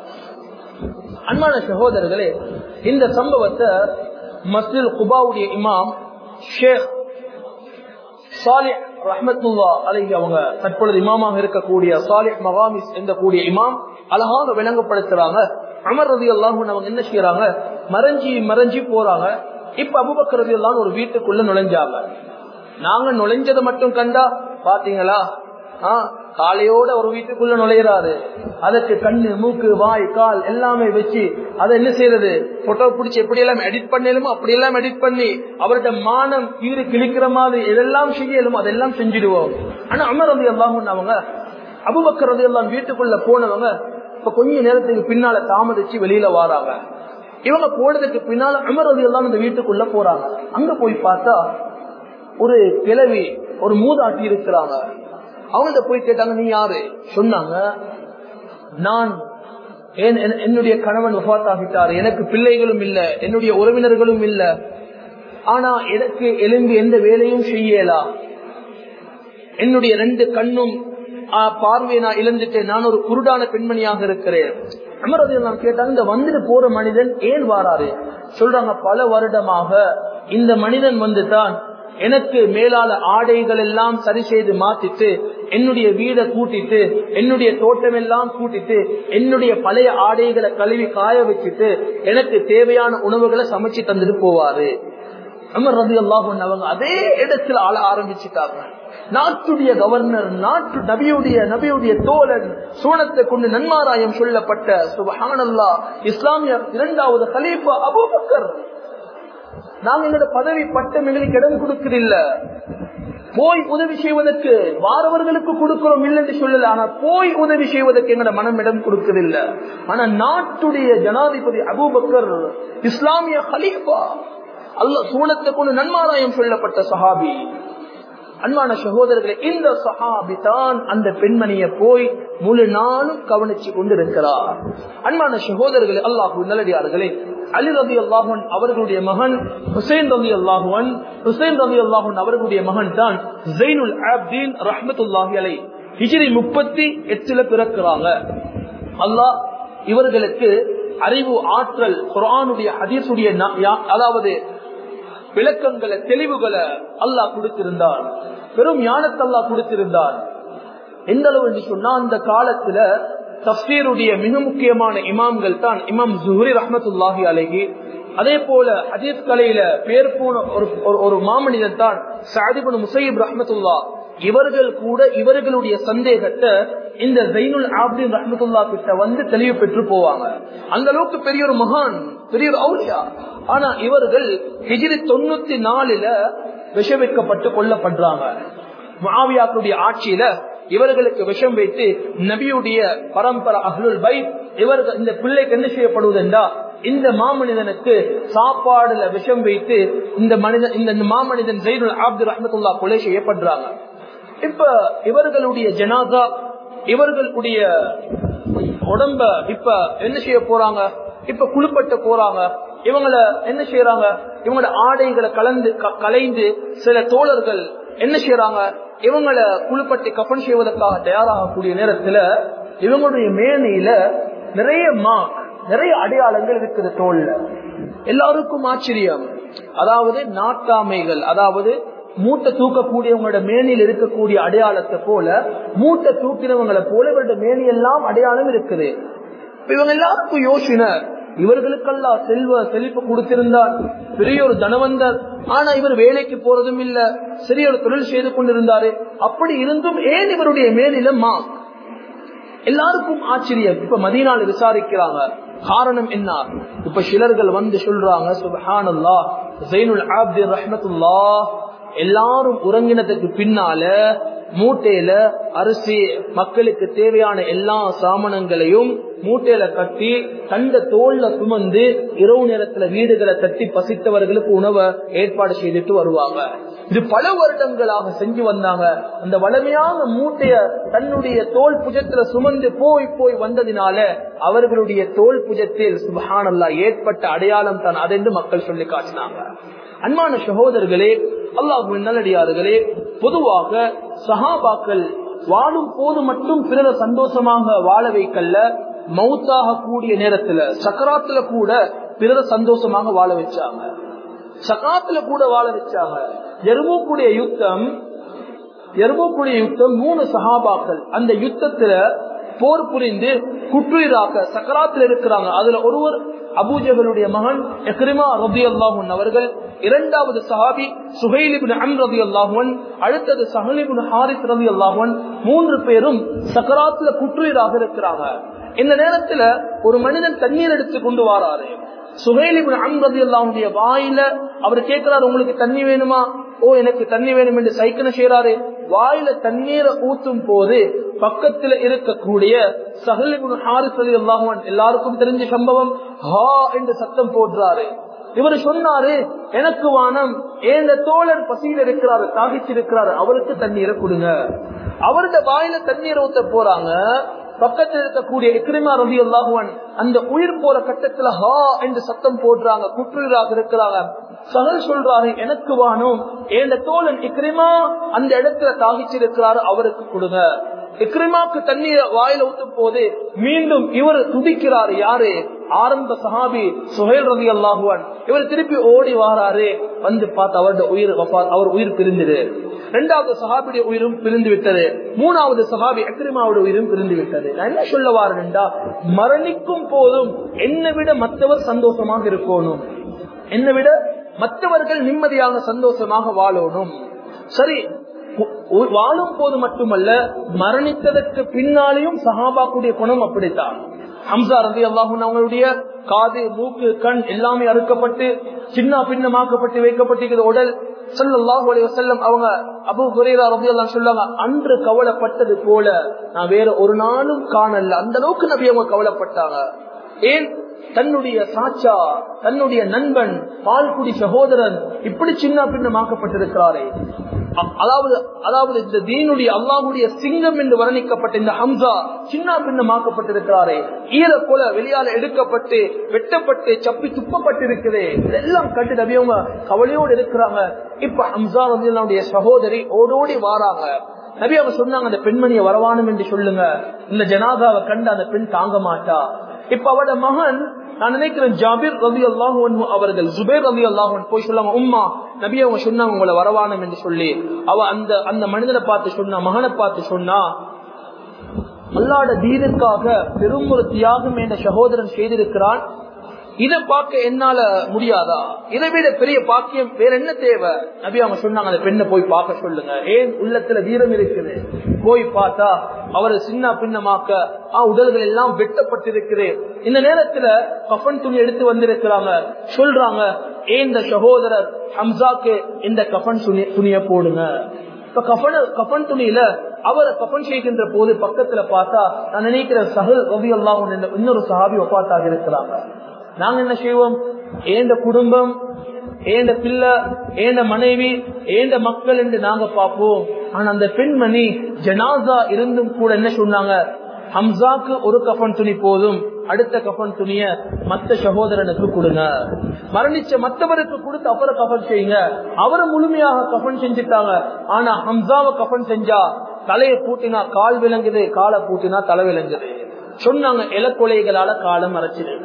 அன்பான சகோதரர்களே இந்த சம்பவத்தை மஸ்ஜித் குபாவுடைய இமாம் ஷேக் சாலிஹ் ரஹமத்துல்லா அலைஹி அவங்க தற்பொழுது இமாமாக இருக்கக்கூடிய சாலிஹ் மகாமிஸ் என்ற கூடிய இமாம் அழகாக விளங்கப்படுத்துறாங்க அமர் ரதி அல்லாஹூன் அவங்க என்ன செய்யறாங்க மறைஞ்சி மறைஞ்சி போறாங்க இப்ப அபுபக்கர் ரதி அல்லாஹ் ஒரு வீட்டுக்குள்ள நுழைஞ்சாங்க நாங்க நுழைஞ்சதை மட்டும் கண்டா பாத்தீங்களா ஆஹ் காலையோட ஒரு வீட்டுக்குள்ள நுழையிறாரு அதுக்கு கண்ணு மூக்கு வாய் கால் எல்லாமே வச்சு அதை என்ன செய்யறது போட்டோ பிடிச்சி எப்படி எல்லாம் எடிட் பண்ணலுமோ அப்படி எல்லாம் எடிட் பண்ணி அவர்கிட்ட மானம் கீறு கிழிக்கிற மாதிரி எதெல்லாம் செய்யலுமோ அதெல்லாம் செஞ்சிடுவோம் ஆனா அமர் ரதி எல்லாம் அவங்க அபுபக்கர் ரதி எல்லாம் வீட்டுக்குள்ள போனவங்க இப்ப கொஞ்ச நேரத்துக்கு பின்னால தாமதிச்சு வெளியில வாராங்க இவங்க போனதுக்கு பின்னால அமர் ரதி எல்லாம் இந்த வீட்டுக்குள்ள போறாங்க அங்க போய் பார்த்தா ஒரு கிழவி ஒரு மூதாட்டி இருக்கிறாங்க அவங்க போய் கேட்டாங்க நீ யாரு சொன்னாங்க நான் என்னுடைய கணவன் ஆகிட்டார் எனக்கு பிள்ளைகளும் இல்ல என்னுடைய உறவினர்களும் இல்ல ஆனா எனக்கு எழுந்து எந்த வேலையும் செய்யலா என்னுடைய ரெண்டு கண்ணும் பார்வையை நான் இழந்துட்டேன் நான் ஒரு குருடான பெண்மணியாக இருக்கிறேன் அமரது நான் கேட்டாங்க இந்த வந்துட்டு போற மனிதன் ஏன் வாராரு சொல்றாங்க பல வருடமாக இந்த மனிதன் வந்து தான் எனக்கு மேலால ஆடைகள் எல்லாம் சரி செய்து மாத்திட்டு என்னுடைய வீடை கூட்டிட்டு என்னுடைய தோட்டம் எல்லாம் கூட்டிட்டு என்னுடைய பழைய ஆடைகளை கழுவி காய வச்சுட்டு எனக்கு தேவையான உணவுகளை சமைச்சு தந்துட்டு போவாரு அமர் ரதி அல்லாஹன் அவங்க அதே இடத்துல ஆள ஆரம்பிச்சுட்டாங்க நாட்டுடைய கவர்னர் நாட்டு நபியுடைய நபியுடைய தோழன் சூனத்தை கொண்டு நன்மாராயம் சொல்லப்பட்ட சுபஹானல்லா இஸ்லாமிய இரண்டாவது கலீஃபா அபூபக்கர் நாங்க எங்களோட பதவி பட்டம் எங்களுக்கு இடம் கொடுக்கறில்ல போய் உதவி செய்வதற்கு வாரவர்களுக்கு கொடுக்கிறோம் இல்லை என்று சொல்லல ஆனா போய் உதவி செய்வதற்கு எங்களோட மனம் இடம் கொடுக்கறதில்ல ஆனா நாட்டுடைய ஜனாதிபதி அபூபக்கர் இஸ்லாமிய ஹலீஃபா அல்ல சூனத்தை கொண்டு நன்மாராயம் சொல்லப்பட்ட சஹாபி அன்பான சகோதரர்களே இந்த சஹாபி தான் அந்த பெண்மணியை போய் முழு நாளும் கவனிச்சு கொண்டிருக்கிறார் அன்பான சகோதரர்களே அல்லாஹு நல்லடியார்களே அலி ரபி அல்லாஹன் அவர்களுடைய மகன் ஹுசைன் ரபி அல்லாஹுவன் ஹுசைன் ரபி அல்லாஹன் அவர்களுடைய மகன் தான் ஜெயினுல் ஆப்தீன் ரஹமத்துல்லாஹி அலை ஹிஜ்ரி முப்பத்தி எட்டுல பிறக்கிறாங்க அல்லாஹ் இவர்களுக்கு அறிவு ஆற்றல் குரானுடைய ஹதீசுடைய அதாவது விளக்கங்களை தெளிவுகளை அல்லாஹ் கொடுத்திருந்தான் பெரும் ஞானத்தை அல்லாஹ் கொடுத்திருந்தான் எந்த அளவு என்று சொன்னா அந்த காலத்துல தப்சீருடைய மிக முக்கியமான இமாம்கள் தான் இமாம் ஜுஹரி ரஹமத்துல்லாஹி அலஹி அதே போல ஹதீஸ் கலையில பேர் போன ஒரு ஒரு மாமனிதன் தான் சாதிபுன் முசைப் ரஹமத்துல்லா இவர்கள் கூட இவர்களுடைய சந்தேகத்தை இந்த ஜெயினுல் ஆப்தின் ரஹமத்துல்லா கிட்ட வந்து தெளிவு பெற்று போவாங்க அந்த அளவுக்கு பெரிய ஒரு மகான் பெரிய ஒரு அவுலியா ஆனா இவர்கள் ஹிஜிரி தொண்ணூத்தி நாலுல விஷ வைக்கப்பட்டு கொல்லப்படுறாங்க மாவியாக்களுடைய ஆட்சியில இவர்களுக்கு விஷம் வைத்து நபியுடைய பரம்பரை அஹ்லுல் பை இவர்கள் இந்த பிள்ளைக்கு என்ன செய்யப்படுவதென்றா இந்த மாமனிதனுக்கு சாப்பாடுல விஷம் வைத்து இந்த மனிதன் இந்த மாமனிதன் ஜெயினுல் ஆப்து ரஹமத்துல்லா கொலை செய்யப்படுறாங்க இப்ப இவர்களுடைய ஜனாதா இவர்களுடைய உடம்ப இப்ப என்ன செய்ய போறாங்க இப்ப குளிப்பட்ட போறாங்க இவங்கள என்ன செய்யறாங்க இவங்களோட ஆடைகளை கலந்து கலைந்து சில தோழர்கள் என்ன செய்யறாங்க இவங்களை குளிப்பட்டி கப்பன் செய்வதற்காக தயாராகக்கூடிய நேரத்துல இவங்களுடைய மேனையில நிறைய மார்க் நிறைய அடையாளங்கள் இருக்குது தோல்ல எல்லாருக்கும் ஆச்சரியம் அதாவது நாட்டாமைகள் அதாவது மூட்டை தூக்கக்கூடியவங்களோட மேனியில் இருக்கக்கூடிய அடையாளத்தை போல மூட்டை தூக்கினவங்களை போல இவருடைய மேனி எல்லாம் அடையாளம் இருக்குது இவங்க எல்லாருக்கும் யோசனை இவர்களுக்கெல்லாம் செல்வ செழிப்பு கொடுத்திருந்தார் பெரிய ஒரு தனவந்தர் ஆனா இவர் வேலைக்கு போறதும் இல்ல சிறிய ஒரு தொழில் செய்து கொண்டிருந்தாரு அப்படி இருந்தும் ஏன் இவருடைய மேலிலமா எல்லாருக்கும் ஆச்சரியம் இப்ப மதியனால விசாரிக்கிறாங்க காரணம் என்ன இப்ப சிலர்கள் வந்து சொல்றாங்க சுபஹானல்லா ஜெயினுல் ஆப்தி ரஹமத்துல்லா எல்லாரும் உறங்கினதுக்கு பின்னால மூட்டையில அரிசி மக்களுக்கு தேவையான எல்லா சாமனங்களையும் மூட்டையில கட்டி தண்ட தோல்ல சுமந்து இரவு நேரத்துல வீடுகளை தட்டி பசித்தவர்களுக்கு உணவை ஏற்பாடு செய்துட்டு வருவாங்க இது பல வருடங்களாக செஞ்சு வந்தாங்க அந்த வளமையான மூட்டைய தன்னுடைய தோல் புஜத்துல சுமந்து போய் போய் வந்ததினால அவர்களுடைய தோல் புஜத்தில் சுபஹானல்லா ஏற்பட்ட அடையாளம் தான் அதென்று மக்கள் சொல்லி காட்டினாங்க அன்பான சகோதரர்களே அல்லாஹு நல்லடியார்களே பொதுவாக சஹாபாக்கள் வாழும் போது மட்டும் பிறர சந்தோஷமாக வாழ வைக்கல்ல மவுத்தாக கூடிய நேரத்துல சக்கராத்துல கூட பிறர சந்தோஷமாக வாழ வச்சாங்க சக்காத்துல கூட வாழ வச்சாங்க எருமூக்குடைய யுத்தம் எருமூக்குடைய யுத்தம் மூணு சஹாபாக்கள் அந்த யுத்தத்துல போர் புரிந்து குற்றுயிராக்க சக்கராத்தில் இருக்கிறாங்க அதுல ஒருவர் அபூஜகளுடைய மகன் எக்ரிமா ரபி அல்லாஹன் அவர்கள் இரண்டாவது சஹாபி சுஹைலிபின் அம் ரபி அல்லாஹன் அடுத்தது சஹலிபின் ஹாரிஸ் ரபி அல்லாஹன் மூன்று பேரும் சக்கராத்துல குற்றுயிராக இருக்கிறாங்க இந்த நேரத்துல ஒரு மனிதன் தண்ணீர் எடுத்து கொண்டு வராரு சுஹைலிபின் அம் ரபி அல்லாஹுடைய வாயில அவர் கேட்கிறாரு உங்களுக்கு தண்ணி வேணுமா ஓ எனக்கு தண்ணி வேணும் என்று சைக்கிள செய்யறாரு வாயில தண்ணீரை ஊத்தும் போது பக்கத்துல இருக்கக்கூடிய சஹலிபுன் ஹாரிஸ் அலி அல்லாஹுவன் எல்லாருக்கும் தெரிஞ்ச சம்பவம் ஹா என்று சத்தம் போடுறாரு இவர் சொன்னாரு எனக்கு வானம் ஏந்த தோழர் பசியில் இருக்கிறாரு தாகிச்சிருக்கிறாரு அவருக்கு தண்ணீரை கொடுங்க அவருடைய வாயில தண்ணீரை ஊத்த போறாங்க பக்கத்தில் இருக்கக்கூடிய இக்ரிமா ரவி அல்லாஹுவன் அந்த உயிர் போற கட்டத்துல ஹா என்று சத்தம் போடுறாங்க குற்றுயிராக இருக்கிறாங்க சகல் சொல்றாரு எனக்கு வானும் என் தோழன் இக்ரிமா அந்த இடத்துல தாகிச்சிருக்கிறாரு அவருக்கு கொடுங்க இக்ரிமாக்கு தண்ணீர் வாயில ஊத்தும் போது மீண்டும் இவர் துடிக்கிறாரு யாரு ஆரம்ப சஹாபி சுஹேல் ரவி அல்லாஹுவான் இவர் திருப்பி ஓடி வாராரு வந்து பார்த்து அவருடைய உயிர் அவர் உயிர் பிரிந்தது இரண்டாவது சஹாபியுடைய உயிரும் பிரிந்து விட்டது மூணாவது சஹாபி அக்ரிமாவுடைய உயிரும் பிரிந்து விட்டது நான் என்ன சொல்ல வாரேன்டா மரணிக்கும் போதும் என்னை விட மற்றவர் சந்தோஷமாக இருக்கணும் என்னை விட மற்றவர்கள் நிம்மதியாக சந்தோஷமாக வாழணும் சரி வாழும் போது மட்டுமல்ல மரணித்ததற்கு பின்னாலேயும் சஹாபாக்குடைய குணம் அப்படித்தான் ஹம்சா ரதி அல்லாஹூன் அவங்களுடைய காது மூக்கு கண் எல்லாமே அறுக்கப்பட்டு சின்ன பின்னமாக்கப்பட்டு வைக்கப்பட்டிருக்கிற உடல் சல்லாஹூ அலி வசல்லம் அவங்க அபு குரேரா ரபி எல்லாம் சொல்லுவாங்க அன்று கவலைப்பட்டது போல நான் வேற ஒரு நாளும் காணல அந்த அளவுக்கு நபி அவங்க கவலைப்பட்டாங்க ஏன் தன்னுடைய சாச்சா தன்னுடைய நண்பன் பால்குடி சகோதரன் இப்படி சின்ன பின்னமாக்கப்பட்டிருக்கிறாரே அதாவது அதாவது இந்த தீனுடைய அல்லாஹுடைய சிங்கம் என்று வர்ணிக்கப்பட்ட இந்த ஹம்சா சின்ன பின்னமாக்கப்பட்டிருக்கிறாரே ஈர கொல வெளியால எடுக்கப்பட்டு வெட்டப்பட்டு சப்பி துப்பப்பட்டிருக்குது இதெல்லாம் கண்டு நபியவங்க கவலையோடு இருக்கிறாங்க இப்ப ஹம்சா வந்து சகோதரி ஓடோடி வாராங்க நபி அவங்க சொன்னாங்க அந்த பெண்மணியை வரவானும் என்று சொல்லுங்க இந்த ஜனாதாவை கண்டு அந்த பெண் தாங்க மாட்டா இப்ப அவட மகன் நான் நினைக்கிறேன் ஜாபிர் ரவி அல்லாஹன் அவர்கள் ஜுபேர் ரவி அல்லாஹன் போய் சொல்லாங்க உம்மா நபி அவங்க சொன்னாங்க உங்களை வரவானம் என்று சொல்லி அவ அந்த அந்த மனிதனை பார்த்து சொன்னா மகனை பார்த்து சொன்னா அல்லாட தீனுக்காக பெரும் ஒரு தியாகம் என்ற சகோதரன் செய்திருக்கிறான் இதை பார்க்க என்னால முடியாதா இதை விட பெரிய பாக்கியம் வேற என்ன தேவை நபி அவங்க சொன்னாங்க அந்த பெண்ணை போய் பார்க்க சொல்லுங்க ஏன் உள்ளத்துல வீரம் இருக்குது போய் பார்த்தா அவரை சின்ன பின்னமாக்க உடல்கள் எல்லாம் வெட்டப்பட்டிருக்குது இந்த நேரத்துல கஃபன் துணி எடுத்து வந்திருக்கிறாங்க சொல்றாங்க ஏன் இந்த சகோதரர் ஹம்சாக்கு இந்த கஃபன் துணி துணிய போடுங்க இப்ப கஃபன கஃபன் துணியில அவரை கஃபன் செய்கின்ற போது பக்கத்துல பார்த்தா நான் நினைக்கிற சஹல் ரவி அல்லாஹ் இன்னொரு சஹாபி ஒப்பாத்தாக இருக்கிறாங்க நாங்க என்ன செய்வோம் ஏண்ட குடும்பம் ஏண்ட பிள்ளை ஏண்ட மனைவி ஏண்ட மக்கள் என்று நாங்க பார்ப்போம் ஆனா அந்த பெண்மணி ஜனாசா இருந்தும் கூட என்ன சொன்னாங்க ஹம்சாக்கு ஒரு கஃபன் துணி போதும் அடுத்த கஃபன் துணிய மத்த சகோதரனுக்கு கொடுங்க மரணிச்ச மத்தவருக்கு கொடுத்து அப்புறம் கஃபன் செய்யுங்க அவரை முழுமையாக கஃபன் செஞ்சுட்டாங்க ஆனா ஹம்சாவை கஃபன் செஞ்சா தலையை பூட்டினா கால் விளங்குது காலை பூட்டினா தலை விளங்குது சொன்னாங்க இலக்கொலைகளால காலம் மறைச்சிடு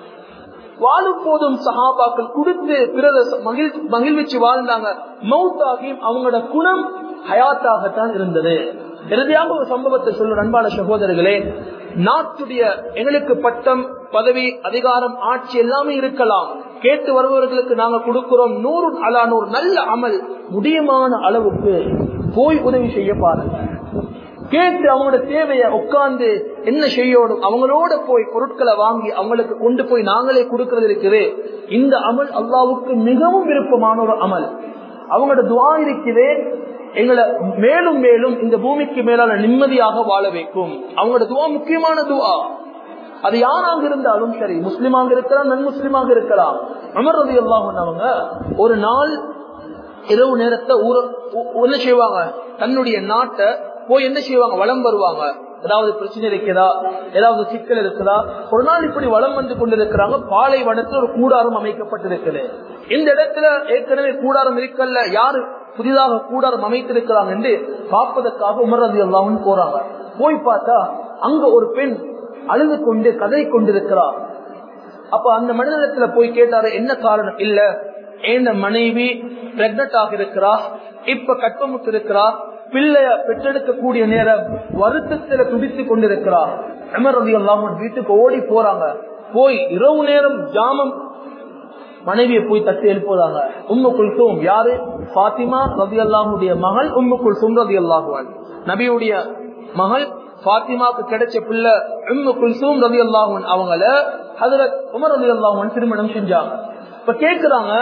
வாழும் போதும் சஹாபாக்கள் கொடுத்து பிறத மகிழ்ச்சி வாழ்ந்தாங்க மவுத்தாகியும் அவங்களோட குணம் ஹயாத்தாகத்தான் இருந்தது இறுதியாக ஒரு சம்பவத்தை சொல்ற அன்பான சகோதரர்களே நாட்டுடைய எங்களுக்கு பட்டம் பதவி அதிகாரம் ஆட்சி எல்லாமே இருக்கலாம் கேட்டு வருபவர்களுக்கு நாங்க கொடுக்கிறோம் நூறு அலா நூறு நல்ல அமல் முடியுமான அளவுக்கு போய் உதவி செய்ய பாருங்க கேட்டு அவங்களோட தேவையை உட்கார்ந்து என்ன செய்யணும் அவங்களோட போய் பொருட்களை வாங்கி அவங்களுக்கு கொண்டு போய் நாங்களே கொடுக்கறது இருக்குது இந்த அமல் அல்லாவுக்கு மிகவும் விருப்பமான ஒரு அமல் அவங்களோட துவா இருக்குது எங்களை மேலும் மேலும் இந்த பூமிக்கு மேலான நிம்மதியாக வாழ வைக்கும் அவங்களோட துவா முக்கியமான துவா அது யாராக இருந்தாலும் சரி முஸ்லிமாக இருக்கலாம் நன் முஸ்லிமாக இருக்கலாம் அமர் ரவி அவங்க ஒரு நாள் இரவு நேரத்தை ஊர என்ன செய்வாங்க தன்னுடைய நாட்டை போய் என்ன செய்வாங்க வளம் வருவாங்க ஏதாவது பிரச்சனை இருக்குதா ஏதாவது சிக்கல் இருக்குதா ஒரு நாள் இப்படி வளம் வந்து கொண்டிருக்கிறாங்க பாலைவனத்தில் ஒரு கூடாரம் அமைக்கப்பட்டிருக்குது இந்த இடத்துல ஏற்கனவே கூடாரம் இருக்கல்ல யாரு புதிதாக கூடாரம் அமைத்திருக்கிறாங்க என்று பார்ப்பதற்காக உமரது எல்லாம் போறாங்க போய் பார்த்தா அங்க ஒரு பெண் அழுது கொண்டு கதை கொண்டிருக்கிறார் அப்ப அந்த மனிதனத்துல போய் கேட்டாரு என்ன காரணம் இல்ல என் மனைவி பிரெக்னட் ஆக இருக்கிறா இப்ப கற்பமுத்து இருக்கிறா பிள்ளைய பெற்றெடுக்கக்கூடிய நேரம் வருத்தத்துல துடித்து கொண்டிருக்கிறார் அமர் ரவி எல்லாம் வீட்டுக்கு ஓடி போறாங்க போய் இரவு நேரம் ஜாமம் மனைவியை போய் தட்டி எழுப்புறாங்க உம்மு குல்சூம் யாரு பாத்திமா ரவி அல்லாஹுடைய மகள் உம்மு குல்சூம் ரவி அல்லாஹுவான் நபியுடைய மகள் பாத்திமாக்கு கிடைச்ச பிள்ளை உம்மு குல்சூம் ரவி அல்லாஹுவன் அவங்கள ஹதரத் உமர் ரவி அல்லாஹுவன் திருமணம் செஞ்சாங்க இப்ப கேக்குறாங்க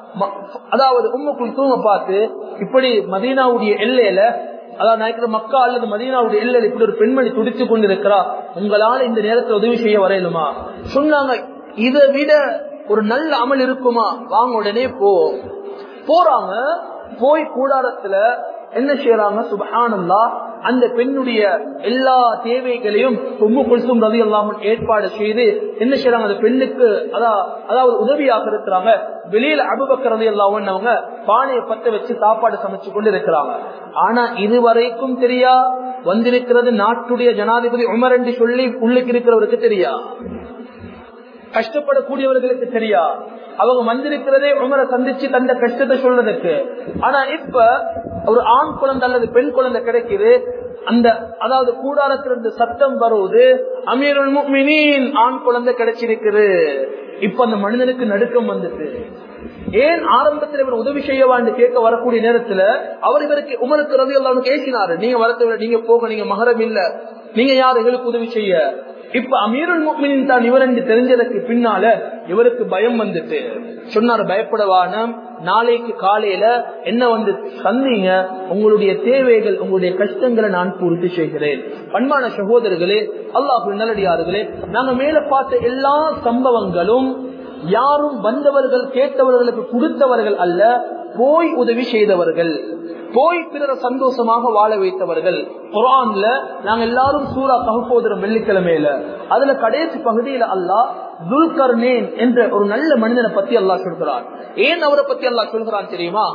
அதாவது உம்மு குல்சூம பார்த்து இப்படி மதீனாவுடைய எல்லையில அதாவது நினைக்கிற மக்கா அல்லது மதீனாவுடைய எல்லையில இப்படி ஒரு பெண்மணி துடித்து கொண்டிருக்கிறா உங்களால இந்த நேரத்தில் உதவி செய்ய வரையலுமா சொன்னாங்க இதை விட ஒரு நல்ல அமல் இருக்குமா வாங்க உடனே போ போறாங்க போய் கூடாரத்துல என்ன செய்யறாங்க சுபஹானல்லா அந்த பெண்ணுடைய எல்லா தேவைகளையும் உம்மு குல்சும் ரவி அல்லாமல் ஏற்பாடு செய்து என்ன செய்யறாங்க அந்த பெண்ணுக்கு அதாவது உதவியாக இருக்கிறாங்க வெளியில அபுபக்கர் ரவி அல்லாமன் அவங்க பானையை பத்த வச்சு சாப்பாடு சமைச்சு கொண்டு இருக்கிறாங்க ஆனா இதுவரைக்கும் தெரியா வந்திருக்கிறது நாட்டுடைய ஜனாதிபதி உமர் என்று சொல்லி உள்ளுக்கு இருக்கிறவருக்கு தெரியா கஷ்டப்படக்கூடியவர்களுக்கு தெரியா அவங்க வந்திருக்கிறதே உமரை சந்திச்சு தந்த கஷ்டத்தை சொல்றதுக்கு ஆனா இப்ப ஒரு ஆண் குழந்தை அல்லது பெண் குழந்தை கிடைக்குது அந்த அதாவது கூடாரத்திலிருந்து சத்தம் வருவது அமீருல் முக்மினின் ஆண் குழந்தை கிடைச்சிருக்குது இப்ப அந்த மனிதனுக்கு நடுக்கம் வந்துட்டு ஏன் ஆரம்பத்தில் இவர் உதவி செய்யவான்னு கேட்க வரக்கூடிய நேரத்துல அவர் இவருக்கு உமருக்கு ரவி எல்லாம் பேசினாரு நீங்க வரத்தை விட நீங்க போக நீங்க மகரம் இல்ல நீங்க யார் எங்களுக்கு உதவி செய்ய இப்ப அமீருல் முக்மினின் தான் இவர் என்று தெரிஞ்சதுக்கு பின்னால இவருக்கு பயம் வந்துட்டு சொன்னார் பயப்படவான நாளைக்கு காலையில என்ன வந்து சந்தீங்க உங்களுடைய தேவைகள் உங்களுடைய கஷ்டங்களை நான் பூர்த்தி செய்கிறேன் பண்பான சகோதரர்களே அல்லாஹு நல்லடியார்களே நாங்க மேல பார்த்த எல்லா சம்பவங்களும் யாரும் வந்தவர்கள் கேட்டவர்களுக்கு கொடுத்தவர்கள் அல்ல போய் உதவி செய்தவர்கள் போய் பிறர சந்தோஷமாக வாழ வைத்தவர்கள் குரான்ல நாங்க எல்லாரும் சூரா ககுப்போதரம் வெள்ளிக்கிழமையில அதுல கடைசி பகுதியில அல்லாஹ் துல்கர்னேன் என்ற ஒரு நல்ல மனிதனை பத்தி அல்லாஹ் சொல்கிறான் ஏன் அவரை பத்தி அல்லாஹ் சொல்கிறான் தெரியுமா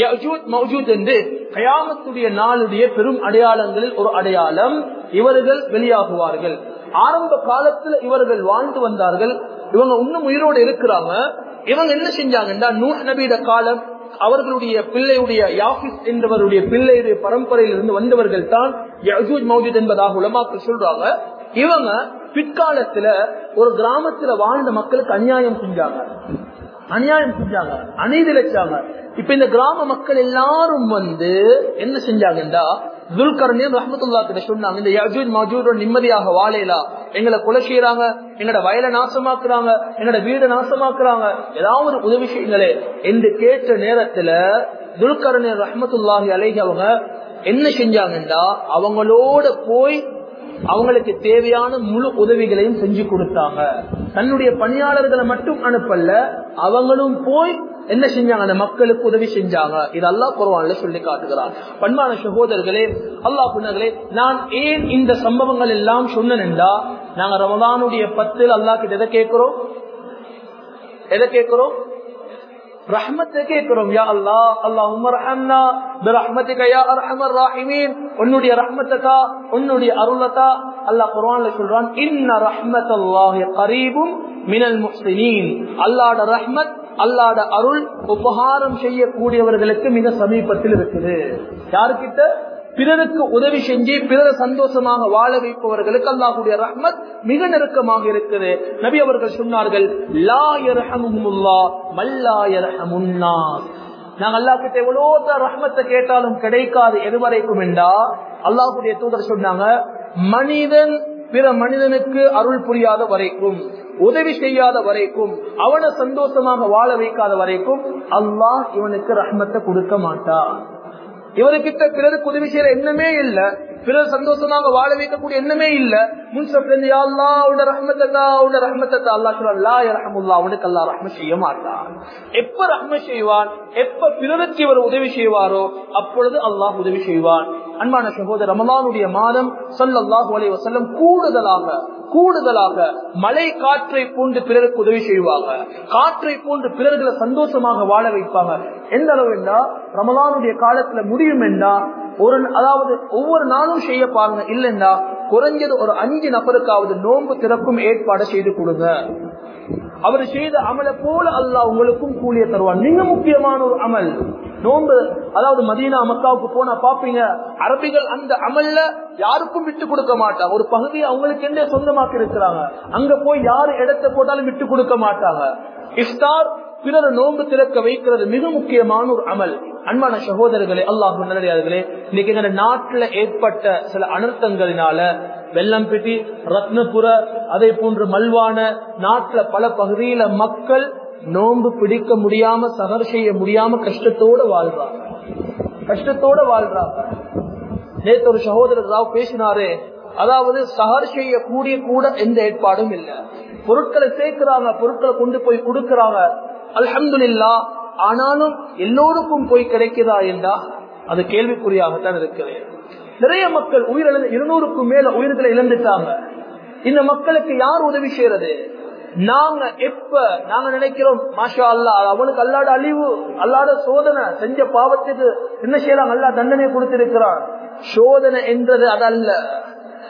என்று கயாமத்துடைய நாளுடைய பெரும் அடையாளங்களில் ஒரு அடையாளம் இவர்கள் வெளியாகுவார்கள் ஆரம்ப காலத்துல இவர்கள் வாழ்ந்து வந்தார்கள் இவங்க இன்னும் உயிரோடு இருக்கிறாங்க இவங்க என்ன செஞ்சாங்கன்னா நூ நபியிட காலம் அவர்களுடைய பிள்ளையுடைய யாபிஸ் என்பவருடைய பிள்ளையுடைய பரம்பரையில் இருந்து வந்தவர்கள் தான் மௌஜூத் என்பதாக உலமாக்கள் சொல்றாங்க இவங்க பிற்காலத்துல ஒரு கிராமத்துல வாழ்ந்த மக்களுக்கு அநியாயம் செஞ்சாங்க அநியாயம் செஞ்சாங்க அநீதி வச்சாங்க இப்ப இந்த கிராம மக்கள் எல்லாரும் வந்து என்ன செஞ்சாங்கன்றா துல்கர்ணியன் ரஹமத்துல்லா கிட்ட சொன்னாங்க இந்த யஜூத் மஜூத் நிம்மதியாக வாழையலா எங்களை கொலை செய்யறாங்க எங்களோட வயலை நாசமாக்குறாங்க எங்களோட வீடை நாசமாக்குறாங்க ஏதாவது ஒரு உதவி செய்யுங்களே என்று கேட்ட நேரத்துல துல்கர்ணியன் ரஹமத்துல்லாஹி அலைஹி அவங்க என்ன செஞ்சாங்கன்னா அவங்களோட போய் அவங்களுக்கு தேவையான முழு உதவிகளையும் செஞ்சு கொடுத்தாங்க தன்னுடைய பணியாளர்களை மட்டும் அனுப்பல அவங்களும் போய் என்ன செஞ்சாங்க அந்த மக்களுக்கு உதவி செஞ்சாங்க இது அல்லா குரவான்ல சொல்லி காட்டுகிறார் பண்பான சகோதரர்களே அல்லா புண்ணர்களே நான் ஏன் இந்த சம்பவங்கள் எல்லாம் சொன்னேன்டா நாங்க ரமதானுடைய பத்தில் அல்லா கிட்ட எதை கேட்கிறோம் எதை கேட்கிறோம் ரஹ்மத்தை கேட்கிறோம் யா அல்லா அல்லாஹ் ரஹம்னா பிரஹ்மத்திக யா அர்ஹமர் ராஹிமீன் உன்னுடைய ரஹ்மத்தகா உன்னுடைய அருளதா அல்லாஹ் குர்ஆன்ல சொல்றான் இன்ன ரஹ்மத்தல்லாஹி கரீபும் மினல் முஹ்சினீன் அல்லாஹ்ட ரஹ்மத் அல்லாஹ்ட அருள் உபகாரம் செய்யக்கூடியவர்களுக்கு மிக சமீபத்தில் இருக்குது யாருக்கிட்ட பிறருக்கு உதவி செஞ்சு பிறரை சந்தோஷமாக வாழ வைப்பவர்களுக்கு அல்லாஹுடைய ரஹ்மத் மிக நெருக்கமாக இருக்குது நபி அவர்கள் சொன்னார்கள் லா யர்ஹமுல்லா மல்லா யர்ஹமுன்னா நாங்க அல்லாஹ் கிட்ட எவ்வளவு ரஹ்மத்தை கேட்டாலும் கிடைக்காது எதுவரைக்கும் என்றா அல்லாஹுடைய தூதர் சொன்னாங்க மனிதன் பிற மனிதனுக்கு அருள் புரியாத வரைக்கும் உதவி செய்யாத வரைக்கும் அவனை சந்தோஷமாக வாழ வைக்காத வரைக்கும் அல்லாஹ் இவனுக்கு ரஹ்மத்தை கொடுக்க மாட்டான் இவருக்கிட்ட பிறருக்கு உதவி செய்யற எண்ணமே இல்ல பிறர் சந்தோஷமாக வாழ வைக்கக்கூடிய எண்ணமே இல்ல முன்சப்ல அல்லா உட ரஹ்மத்தா உட ரஹ்மத்தா அல்லா சொல்லா ரஹமுல்லா அவனுக்கு அல்லா ரஹ்ம செய்ய மாட்டான் எப்ப ரஹ்ம செய்வான் எப்ப பிறருக்கு இவர் உதவி செய்வாரோ அப்பொழுது அல்லாஹ் உதவி செய்வான் அன்பான சகோதரர் ரமலானுடைய மாதம் சல்லாஹூ அலி வசல்லம் கூடுதலாக கூடுதலாக மழை காற்றை போன்று பிறருக்கு உதவி செய்வாங்க காற்றை போன்று பிறர்களை சந்தோஷமாக வாழ வைப்பாங்க எந்த அளவு என்றா ரமலானுடைய காலத்துல முடியும் என்றா ஒரு அதாவது ஒவ்வொரு நாளும் செய்ய பாருங்க இல்லைண்டா குறைஞ்சது ஒரு அஞ்சு நபருக்காவது நோன்பு திறக்கும் ஏற்பாடு செய்து கொடுங்க அவர் செய்த அமலை போல அல்லா உங்களுக்கும் கூலிய தருவான் மிக முக்கியமான ஒரு அமல் நோன்பு அதாவது மதீனா மக்காவுக்கு போனா பாப்பீங்க அரபிகள் அந்த அமல்ல யாருக்கும் விட்டு கொடுக்க மாட்டாங்க ஒரு பகுதியை அவங்களுக்கு என்ன சொந்தமாக்கி இருக்கிறாங்க அங்க போய் யாரு இடத்தை போட்டாலும் விட்டு கொடுக்க மாட்டாங்க இஃப்தார் பிறர் நோன்பு திறக்க வைக்கிறது மிக முக்கியமான ஒரு அமல் அன்பான சகோதரர்களே அல்லாஹ் நல்லடியார்களே இன்னைக்கு எங்க நாட்டுல ஏற்பட்ட சில அனர்த்தங்களினால வெள்ளம்பிட்டி ரத்னபுர அதே போன்று மல்வான நாட்டுல பல பகுதியில மக்கள் நோன்பு பிடிக்க முடியாம சகர் செய்ய முடியாம கஷ்டத்தோட வாழ்றாங்க கஷ்டத்தோட வாழ்றாங்க நேற்று ஒரு சகோதரர் ராவ் பேசினாரு அதாவது சகர் செய்யக்கூடிய கூட எந்த ஏற்பாடும் இல்லை பொருட்களை சேர்க்கிறாங்க பொருட்களை கொண்டு போய் கொடுக்கறாங்க அல்ஹம்துல்லா ஆனாலும் எல்லோருக்கும் போய் கிடைக்குதா என்றா அது கேள்விக்குறியாகத்தான் இருக்கிறேன் நிறைய மக்கள் உயிரிழந்து இருநூறுக்கும் மேல உயிர்களை இழந்துட்டாங்க இந்த மக்களுக்கு யார் உதவி செய்யறது நாங்க எப்ப நாங்க நினைக்கிறோம் மாஷா அல்லா அவனுக்கு அல்லாட அழிவு அல்லாட சோதனை செஞ்ச பாவத்துக்கு என்ன செய்யலாம் அல்லா தண்டனை கொடுத்திருக்கிறான் சோதனை என்றது அதல்ல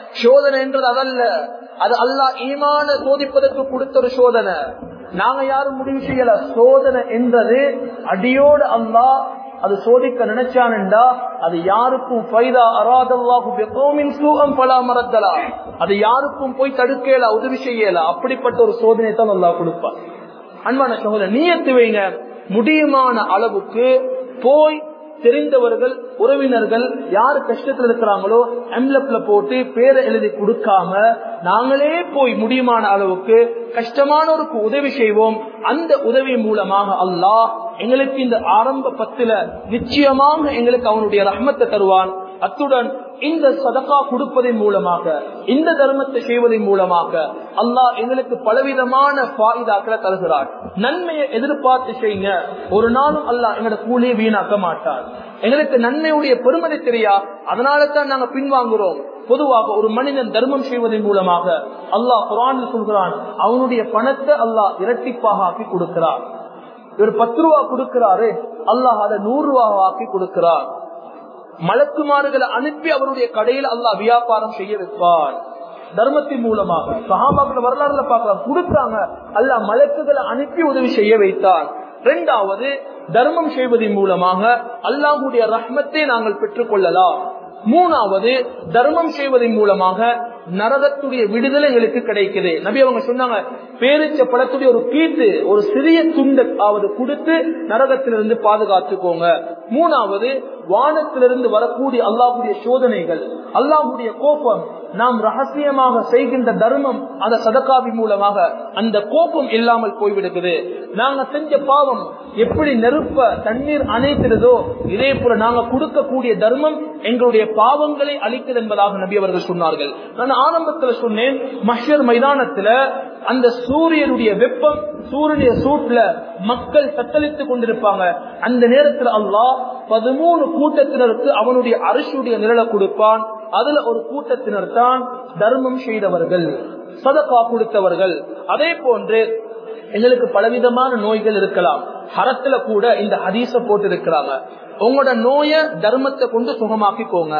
சோதனை என்றது அதல்ல அது அல்லாஹ் ஈமான சோதிப்பதற்கு கொடுத்த ஒரு சோதனை நாங்க யாரும் முடிவு செய்யல சோதனை என்றது அடியோடு அல்லாஹ் அது சோதிக்க நினைச்சான்டா அது யாருக்கும் ஃபைதா அராதல்லாஹு பிகௌமின் சூஅம் ஃபலா மரத்தலா அது யாருக்கும் போய் தடுக்கல உதவி செய்யல அப்படிப்பட்ட ஒரு சோதனை தான் அல்லாஹ் கொடுப்பான் அன்பான சகோதரர் நீயத்து வைங்க முடியுமான அளவுக்கு போய் தெரிந்தவர்கள் உறவினர்கள் யாரு கஷ்டத்துல இருக்கிறாங்களோ எம்லப்ல போட்டு பேரை எழுதி கொடுக்காம நாங்களே போய் முடியுமான அளவுக்கு கஷ்டமானோருக்கு உதவி செய்வோம் அந்த உதவி மூலமாக அல்லாஹ் எங்களுக்கு இந்த ஆரம்ப பத்துல நிச்சயமாக எங்களுக்கு அவனுடைய ரஹ்மத்தை தருவான் அத்துடன் இந்த சதகா கொடுப்பதன் மூலமாக இந்த தர்மத்தை செய்வதன் மூலமாக அல்லாஹ் எங்களுக்கு பலவிதமான பாயிதாக்களை தருகிறார் நன்மையை எதிர்பார்த்து செய்யுங்க ஒரு நாளும் அல்லாஹ் எங்களோட கூலியை வீணாக்க மாட்டார் எங்களுக்கு நன்மையுடைய பெருமதி தெரியா அதனால தான் நாங்க பின்வாங்குறோம் பொதுவாக ஒரு மனிதன் தர்மம் செய்வதன் மூலமாக அல்லாஹ் குரான் சொல்கிறான் அவனுடைய பணத்தை அல்லாஹ் இரட்டிப்பாக ஆக்கி கொடுக்கிறார் இவர் பத்து ரூபா கொடுக்கிறாரு அல்லாஹ் அதை நூறு ரூபாய் ஆக்கி கொடுக்கிறார் மலக்குமாறுகளை அனுப்பி அவருடைய கடையில் அல்லாஹ் வியாபாரம் செய்ய வைப்பார் தர்மத்தின் மூலமாக சகாபாக்கள் வரலாறுல பார்க்கலாம் கொடுத்தாங்க அல்லாஹ் மலக்குகளை அனுப்பி உதவி செய்ய வைத்தார் இரண்டாவது தர்மம் செய்வதன் மூலமாக அல்லாஹுடைய ரஹ்மத்தை நாங்கள் பெற்றுக் கொள்ளலாம் மூணாவது தர்மம் செய்வதன் மூலமாக நரகத்துடைய விடுதலை எங்களுக்கு கிடைக்குது நபி அவங்க சொன்னாங்க பேரிச்ச பழத்துடைய ஒரு கீத்து ஒரு சிறிய துண்டு ஆவது கொடுத்து நரகத்திலிருந்து பாதுகாத்துக்கோங்க மூணாவது வானத்திலிருந்து வரக்கூடிய அல்லாஹுடைய சோதனைகள் அல்லாஹுடைய கோபம் நாம் ரகசியமாக செய்கின்ற தர்மம் அந்த சதக்காவி மூலமாக அந்த கோபம் இல்லாமல் போய்விடுகிறது நாங்க செஞ்ச பாவம் எப்படி நெருப்ப தண்ணீர் அணைத்திருதோ இதே போல நாங்க கொடுக்கக்கூடிய தர்மம் எங்களுடைய பாவங்களை அளிக்கிறது என்பதாக நபி அவர்கள் சொன்னார்கள் நான் ஆரம்பத்துல சொன்னேன் மஷர் மைதானத்துல அந்த சூரியனுடைய வெப்பம் சூரியனுடைய சூட்ல மக்கள் தத்தளித்துக் கொண்டிருப்பாங்க அந்த நேரத்தில் அல்லாஹ் பதிமூணு கூட்டத்தினருக்கு அவனுடைய அரசுடைய நிழலை கொடுப்பான் அதுல ஒரு கூட்டத்தினர் தான் தர்மம் செய்தவர்கள் சதக்கா கொடுத்தவர்கள் அதே போன்று எங்களுக்கு பலவிதமான நோய்கள் இருக்கலாம் ஹரத்துல கூட இந்த ஹதீச போட்டு இருக்கிறாங்க உங்களோட நோய தர்மத்தை கொண்டு சுகமாக்கிக்கோங்க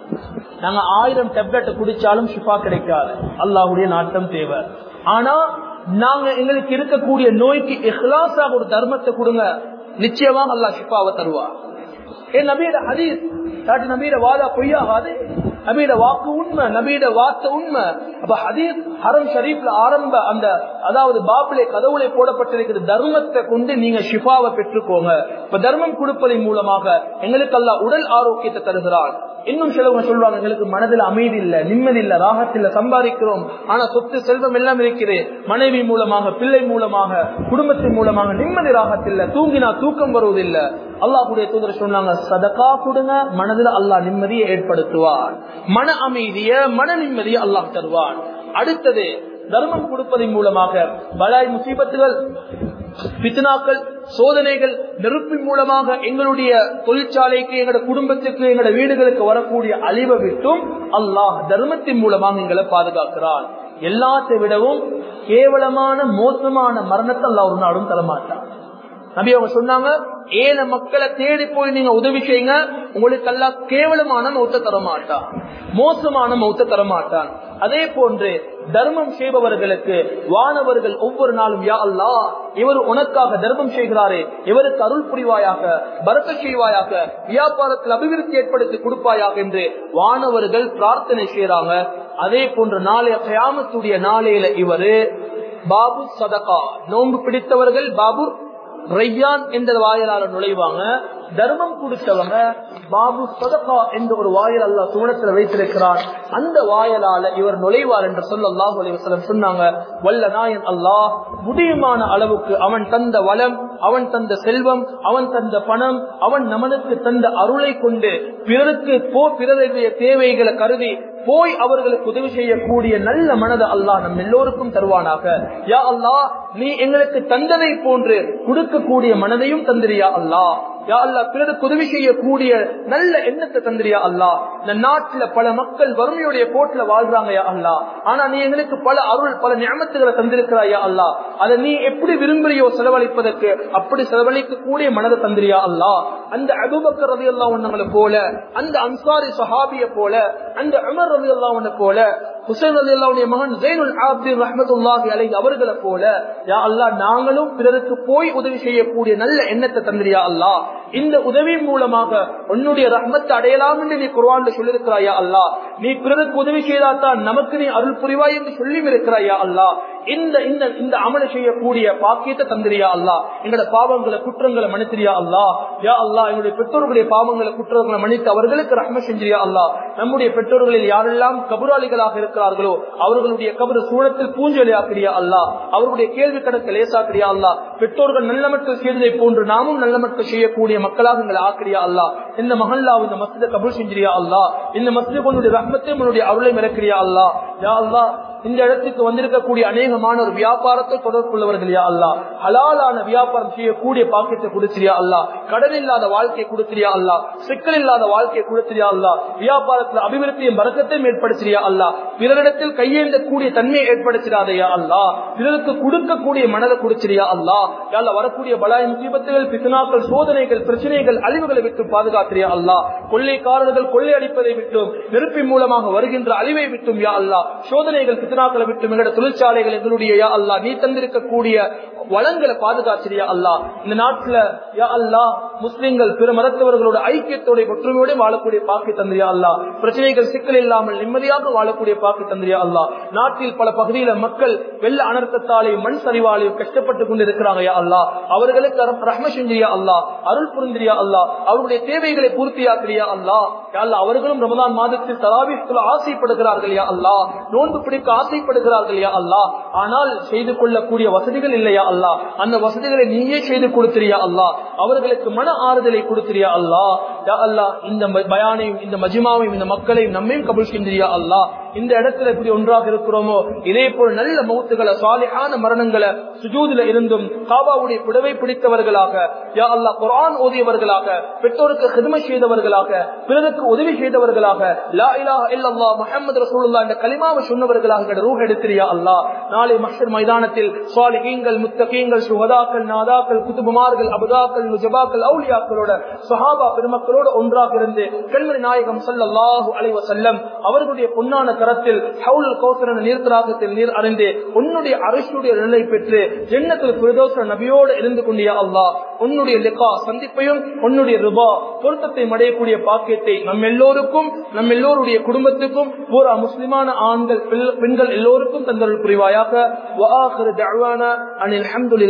நாங்க ஆயிரம் டெப்லெட் குடிச்சாலும் ஷிஃபா கிடைக்காது அல்லாஹுடைய நாட்டம் தேவை ஆனா நாங்க எங்களுக்கு இருக்கக்கூடிய நோய்க்கு இஹ்லாஸாக ஒரு தர்மத்தை கொடுங்க நிச்சயமா அல்லாஹ் ஷிஃபாவை தருவா என் நபியோட ஹதீஸ் காட்டு நபியோட வாதா பொய்யாகாது நபியோட வாக்கு உண்மை நபியோட வார்த்தை உண்மை அப்ப ஹதீஸ் ஹரம் ஷரீப்ல ஆரம்ப அந்த அதாவது பாப்பிலே கதவுளை போடப்பட்டிருக்கிற தர்மத்தை கொண்டு நீங்க ஷிஃபாவை பெற்றுக்கோங்க இப்ப தர்மம் கொடுப்பதன் மூலமாக எங்களுக்கு அல்ல உடல் ஆரோக்கியத்தை தருகிறான் இன்னும் சிலவங்க சொல்லுவாங்க எங்களுக்கு மனதில் அமைதி இல்ல நிம்மதி இல்ல ராகத்தில் சம்பாதிக்கிறோம் ஆனா சொத்து செல்வம் எல்லாம் இருக்குது மனைவி மூலமாக பிள்ளை மூலமாக குடும்பத்தின் மூலமாக நிம்மதி ராகத்தில் தூங்கினா தூக்கம் வருவதில்லை அல்லாஹுடைய தூதர் சொன்னாங்க சதக்கா கொடுங்க மனதில் அல்லாஹ் நிம்மதியை ஏற்படுத்துவார் மன அமைதிய மன நிம்மதியை அல்லாஹ் தருவான் அடுத்தது தர்மம் கொடுப்பதன் மூலமாக பலாய் முசீபத்துகள் பித்னாக்கள் சோதனைகள் நெருப்பின் மூலமாக எங்களுடைய தொழிற்சாலைக்கு எங்களோட குடும்பத்துக்கு எங்களோட வீடுகளுக்கு வரக்கூடிய அழிவை விட்டும் அல்லாஹ் தர்மத்தின் மூலமாக எங்களை பாதுகாக்கிறான் எல்லாத்தை விடவும் கேவலமான மோசமான மரணத்தை அல்லாஹ் ஒரு நாடும் தரமாட்டான் நபி அவங்க சொன்னாங்க ஏழை மக்களை தேடி போய் நீங்க உதவி செய்யுங்க உங்களுக்கு எல்லாம் கேவலமான மௌத்த தரமாட்டான் மோசமான மௌத்த தரமாட்டான் அதே போன்று தர்மம் செய்பவர்களுக்கு வானவர்கள் ஒவ்வொரு நாளும் யா அல்லா இவர் உனக்காக தர்மம் செய்கிறாரே இவருக்கு அருள் புரிவாயாக பரக்க செய்வாயாக வியாபாரத்தில் அபிவிருத்தி ஏற்படுத்தி கொடுப்பாயாக என்று வானவர்கள் பிரார்த்தனை செய்யறாங்க அதே போன்று நாளைய கயாமத்துடைய நாளையில இவரு பாபு சதகா நோன்பு பிடித்தவர்கள் பாபு ரையான் என்ற வாயிலால நுழைவாங்க தர்மம் கொடுத்தவங்க பாபு சதகா என்ற ஒரு வாயில் அல்லா சுவனத்தில் வைத்திருக்கிறான் அந்த வாயலால இவர் நுழைவார் என்று சொல்ல அல்லாஹ் அலிவசலம் சொன்னாங்க வல்ல நாயன் அல்லாஹ் முடியுமான அளவுக்கு அவன் தந்த வளம் அவன் தந்த செல்வம் அவன் தந்த பணம் அவன் நமனுக்கு தந்த அருளை கொண்டு பிறருக்கு போ பிறருடைய தேவைகளை கருதி போய் அவர்களுக்கு உதவி செய்யக்கூடிய நல்ல மனதை அல்லாஹ் நம் எல்லோருக்கும் தருவானாக யா அல்லாஹ் நீ எங்களுக்கு தந்ததை போன்று கொடுக்கக்கூடிய மனதையும் தந்திரியா அல்லாஹ் யா அல்லா பிறருக்கு உதவி செய்யக்கூடிய நல்ல எண்ணத்தை தந்திரியா அல்லா இந்த நாட்டுல பல மக்கள் வறுமையுடைய கோட்டுல வாழ்றாங்க யா அல்லா ஆனா நீ எங்களுக்கு பல அருள் பல ஞாபகத்துகளை தந்திருக்கிறாயா அல்லா அதை நீ எப்படி விரும்புறியோ செலவழிப்பதற்கு அப்படி செலவழிக்க கூடிய மனதை தந்திரியா அல்லா அந்த அபுபக்கர் ரவி அல்லா ஒன்னங்களை போல அந்த அன்சாரி சஹாபிய போல அந்த அமர் ரவி அல்லா ஒன்ன போல ஹுசைன் அலி அல்லாவுடைய மகன் ஜெயினுல் ஆப்தீன் ரஹமத்துல்லாஹி அலை அவர்களை போல யா அல்லா நாங்களும் பிறருக்கு போய் உதவி செய்யக்கூடிய நல்ல எண்ணத்தை தந்திரியா அல்லா இந்த உதவி மூலமாக உன்னுடைய ரஹ்மத்தை அடையலாம் என்று நீ குர்வான்ல சொல்லிருக்கிறாயா அல்லா நீ பிறருக்கு உதவி செய்தால்தான் நமக்கு நீ அருள் புரிவாய் என்று சொல்லி இருக்கிறாயா அல்லா இந்த இந்த இந்த அமல செய்யக்கூடிய பாக்கியத்தை தந்திரியா அல்லா எங்களோட பாவங்களை குற்றங்களை மன்னித்திரியா அல்லா யா அல்லா எங்களுடைய பெற்றோர்களுடைய பாவங்களை குற்றங்களை மன்னித்து அவர்களுக்கு ரஹ்ம செஞ்சிரியா அல்லா நம்முடைய பெற்றோர்களில் யாரெல்லாம் கபுராளிகளாக இருக்கிறார்களோ அவர்களுடைய கபரு சூழத்தில் பூஞ்சொலி ஆக்கிறியா அல்லா அவர்களுடைய கேள்வி கணக்கு லேசாக்கிறியா அல்லா பெற்றோர்கள் நல்ல மக்கள் செய்ததை போன்று நாமும் நல்ல மக்கள் செய்யக்கூடிய மக்களாக எங்களை ஆக்கிரியா அல்லா இந்த மகல்லா இந்த மசித கபூல் செஞ்சிரியா அல்லா இந்த மசித கொண்டு ரஹ்மத்தையும் உன்னுடைய அருளை மிரக்கிறியா அல்லா யா அல்லா இந்த இடத்துக்கு வந்திருக்கக்கூடிய அநேகமான ஒரு வியாபாரத்தை தொடர்புள்ளவர்கள் யா அல்லா ஹலாலான வியாபாரம் செய்யக்கூடிய பாக்கியத்தை கொடுத்திரியா அல்லா கடன் இல்லாத வாழ்க்கையை கொடுத்திரியா அல்லா சிக்கல் இல்லாத வாழ்க்கையை கொடுத்திரியா அல்லா வியாபாரத்தில் அபிவிருத்தியும் வரக்கத்தையும் ஏற்படுத்தியா அல்லா பிறரிடத்தில் கையேந்தக்கூடிய தன்மையை ஏற்படுத்திடாதையா அல்லா பிறருக்கு கொடுக்கக்கூடிய மனதை கொடுத்திரியா அல்லா யால வரக்கூடிய பலாய் முசீபத்துகள் பித்தனாக்கள் சோதனைகள் பிரச்சனைகள் அழிவுகளை விட்டு பாதுகாத்திரியா அல்லா கொள்ளைக்காரர்கள் கொள்ளை அடிப்பதை விட்டும் நெருப்பின் மூலமாக வருகின்ற அழிவை விட்டும் யா அல்லா சோதனைகள் பித்தனாக்களை விட்டும் எங்களுடைய தொழிற்சாலைகள் எங்களுடைய யா அல்லா நீ தந்திருக்கக்கூடிய வளங்களை பாதுகாச்சிரியா அல்லா இந்த நாட்டுல யா அல்லா முஸ்லிம்கள் பிற மதத்தவர்களோட ஐக்கியத்தோட ஒற்றுமையோட வாழக்கூடிய பாக்கி தந்திரியா அல்லா பிரச்சனைகள் சிக்கல் இல்லாமல் நிம்மதியாக வாழக்கூடிய பாக்கி தந்திரியா அல்லா நாட்டில் பல பகுதியில மக்கள் வெள்ள அனர்த்தத்தாலையும் மண் சரிவாலையும் கஷ்டப்பட்டு கொண்டு இருக்கிறாங்க யா அல்லா அவர்களுக்கு ரஹ்ம செஞ்சிரியா அல்லா அருள் புரிந்திரியா அல்லா அவருடைய தேவைகளை பூர்த்தியாக்கிறியா அல்லா யா அல்லா அவர்களும் ரமதான் மாதத்தில் தலாவிக்குள்ள ஆசைப்படுகிறார்கள் யா அல்லா நோன்பு பிடிக்க ஆசைப்படுகிறார்கள் யா அல்லா ஆனால் செய்து கொள்ளக்கூடிய வசதிகள் இல்லையா அல்லா அந்த வசதிகளை நீயே செய்து கொடுத்திரியா அல்லா அவர்களுக்கு மன ஆறுதலை கொடுத்திரியா அல்லா யா அல்லா இந்த பயானையும் இந்த மஜிமாவையும் இந்த மக்களையும் நம்மையும் கபுல் செஞ்சிரியா அல்லா இந்த இடத்துல இப்படி ஒன்றாக இருக்கிறோமோ இதே போல் நல்ல மௌத்துகளை சாலியான மரணங்களை சுஜூதுல இருந்தும் காபாவுடைய புடவை பிடித்தவர்களாக யா அல்லா குரான் ஓதியவர்களாக பெற்றோருக்கு ஹிதமை செய்தவர்களாக பிறருக்கு உதவி செய்தவர்களாக லா இலாஹ இல்லல்லா முஹம்மது ரசூலுல்லாஹ் என்ற கலிமாவை சொன்னவர்களாக ரூஹ் எடுத்திரியா அல்லா நாளை மஹ்ஷர் மைதானத்தில் சாலிஹீங்கள் முத்தகீங்கள் சுஹதாக்கள் நாதாக்கள் குதுபுமார்கள் அபுதாக்கள் முஜபாக்கள் அவுலியாக்களோட சஹாபா பெருமக்களோட ஒன்றாக இருந்து கண்மணி நாயகம் ஸல்லல்லாஹு அலைஹி வஸல்லம் அவர்களுடைய பொன்னான கரத்தில் ஹவுல் கௌசர நீர்த்தராகத்தில் நீர் அறிந்து உன்னுடைய அரசுடைய நிலை பெற்று ஜென்னத்தில் பிரதோச நபியோடு இருந்து கொண்டியா அல்லாஹ் உன்னுடைய லிகா சந்திப்பையும் உன்னுடைய ருபா பொருத்தத்தை அடையக்கூடிய பாக்கியத்தை நம் எல்லோருக்கும் நம் எல்லோருடைய குடும்பத்துக்கும் பூரா முஸ்லிமான ஆண்கள் பெண்கள் எல்லோருக்கும் தந்தருள் புரிவாயாக அனில்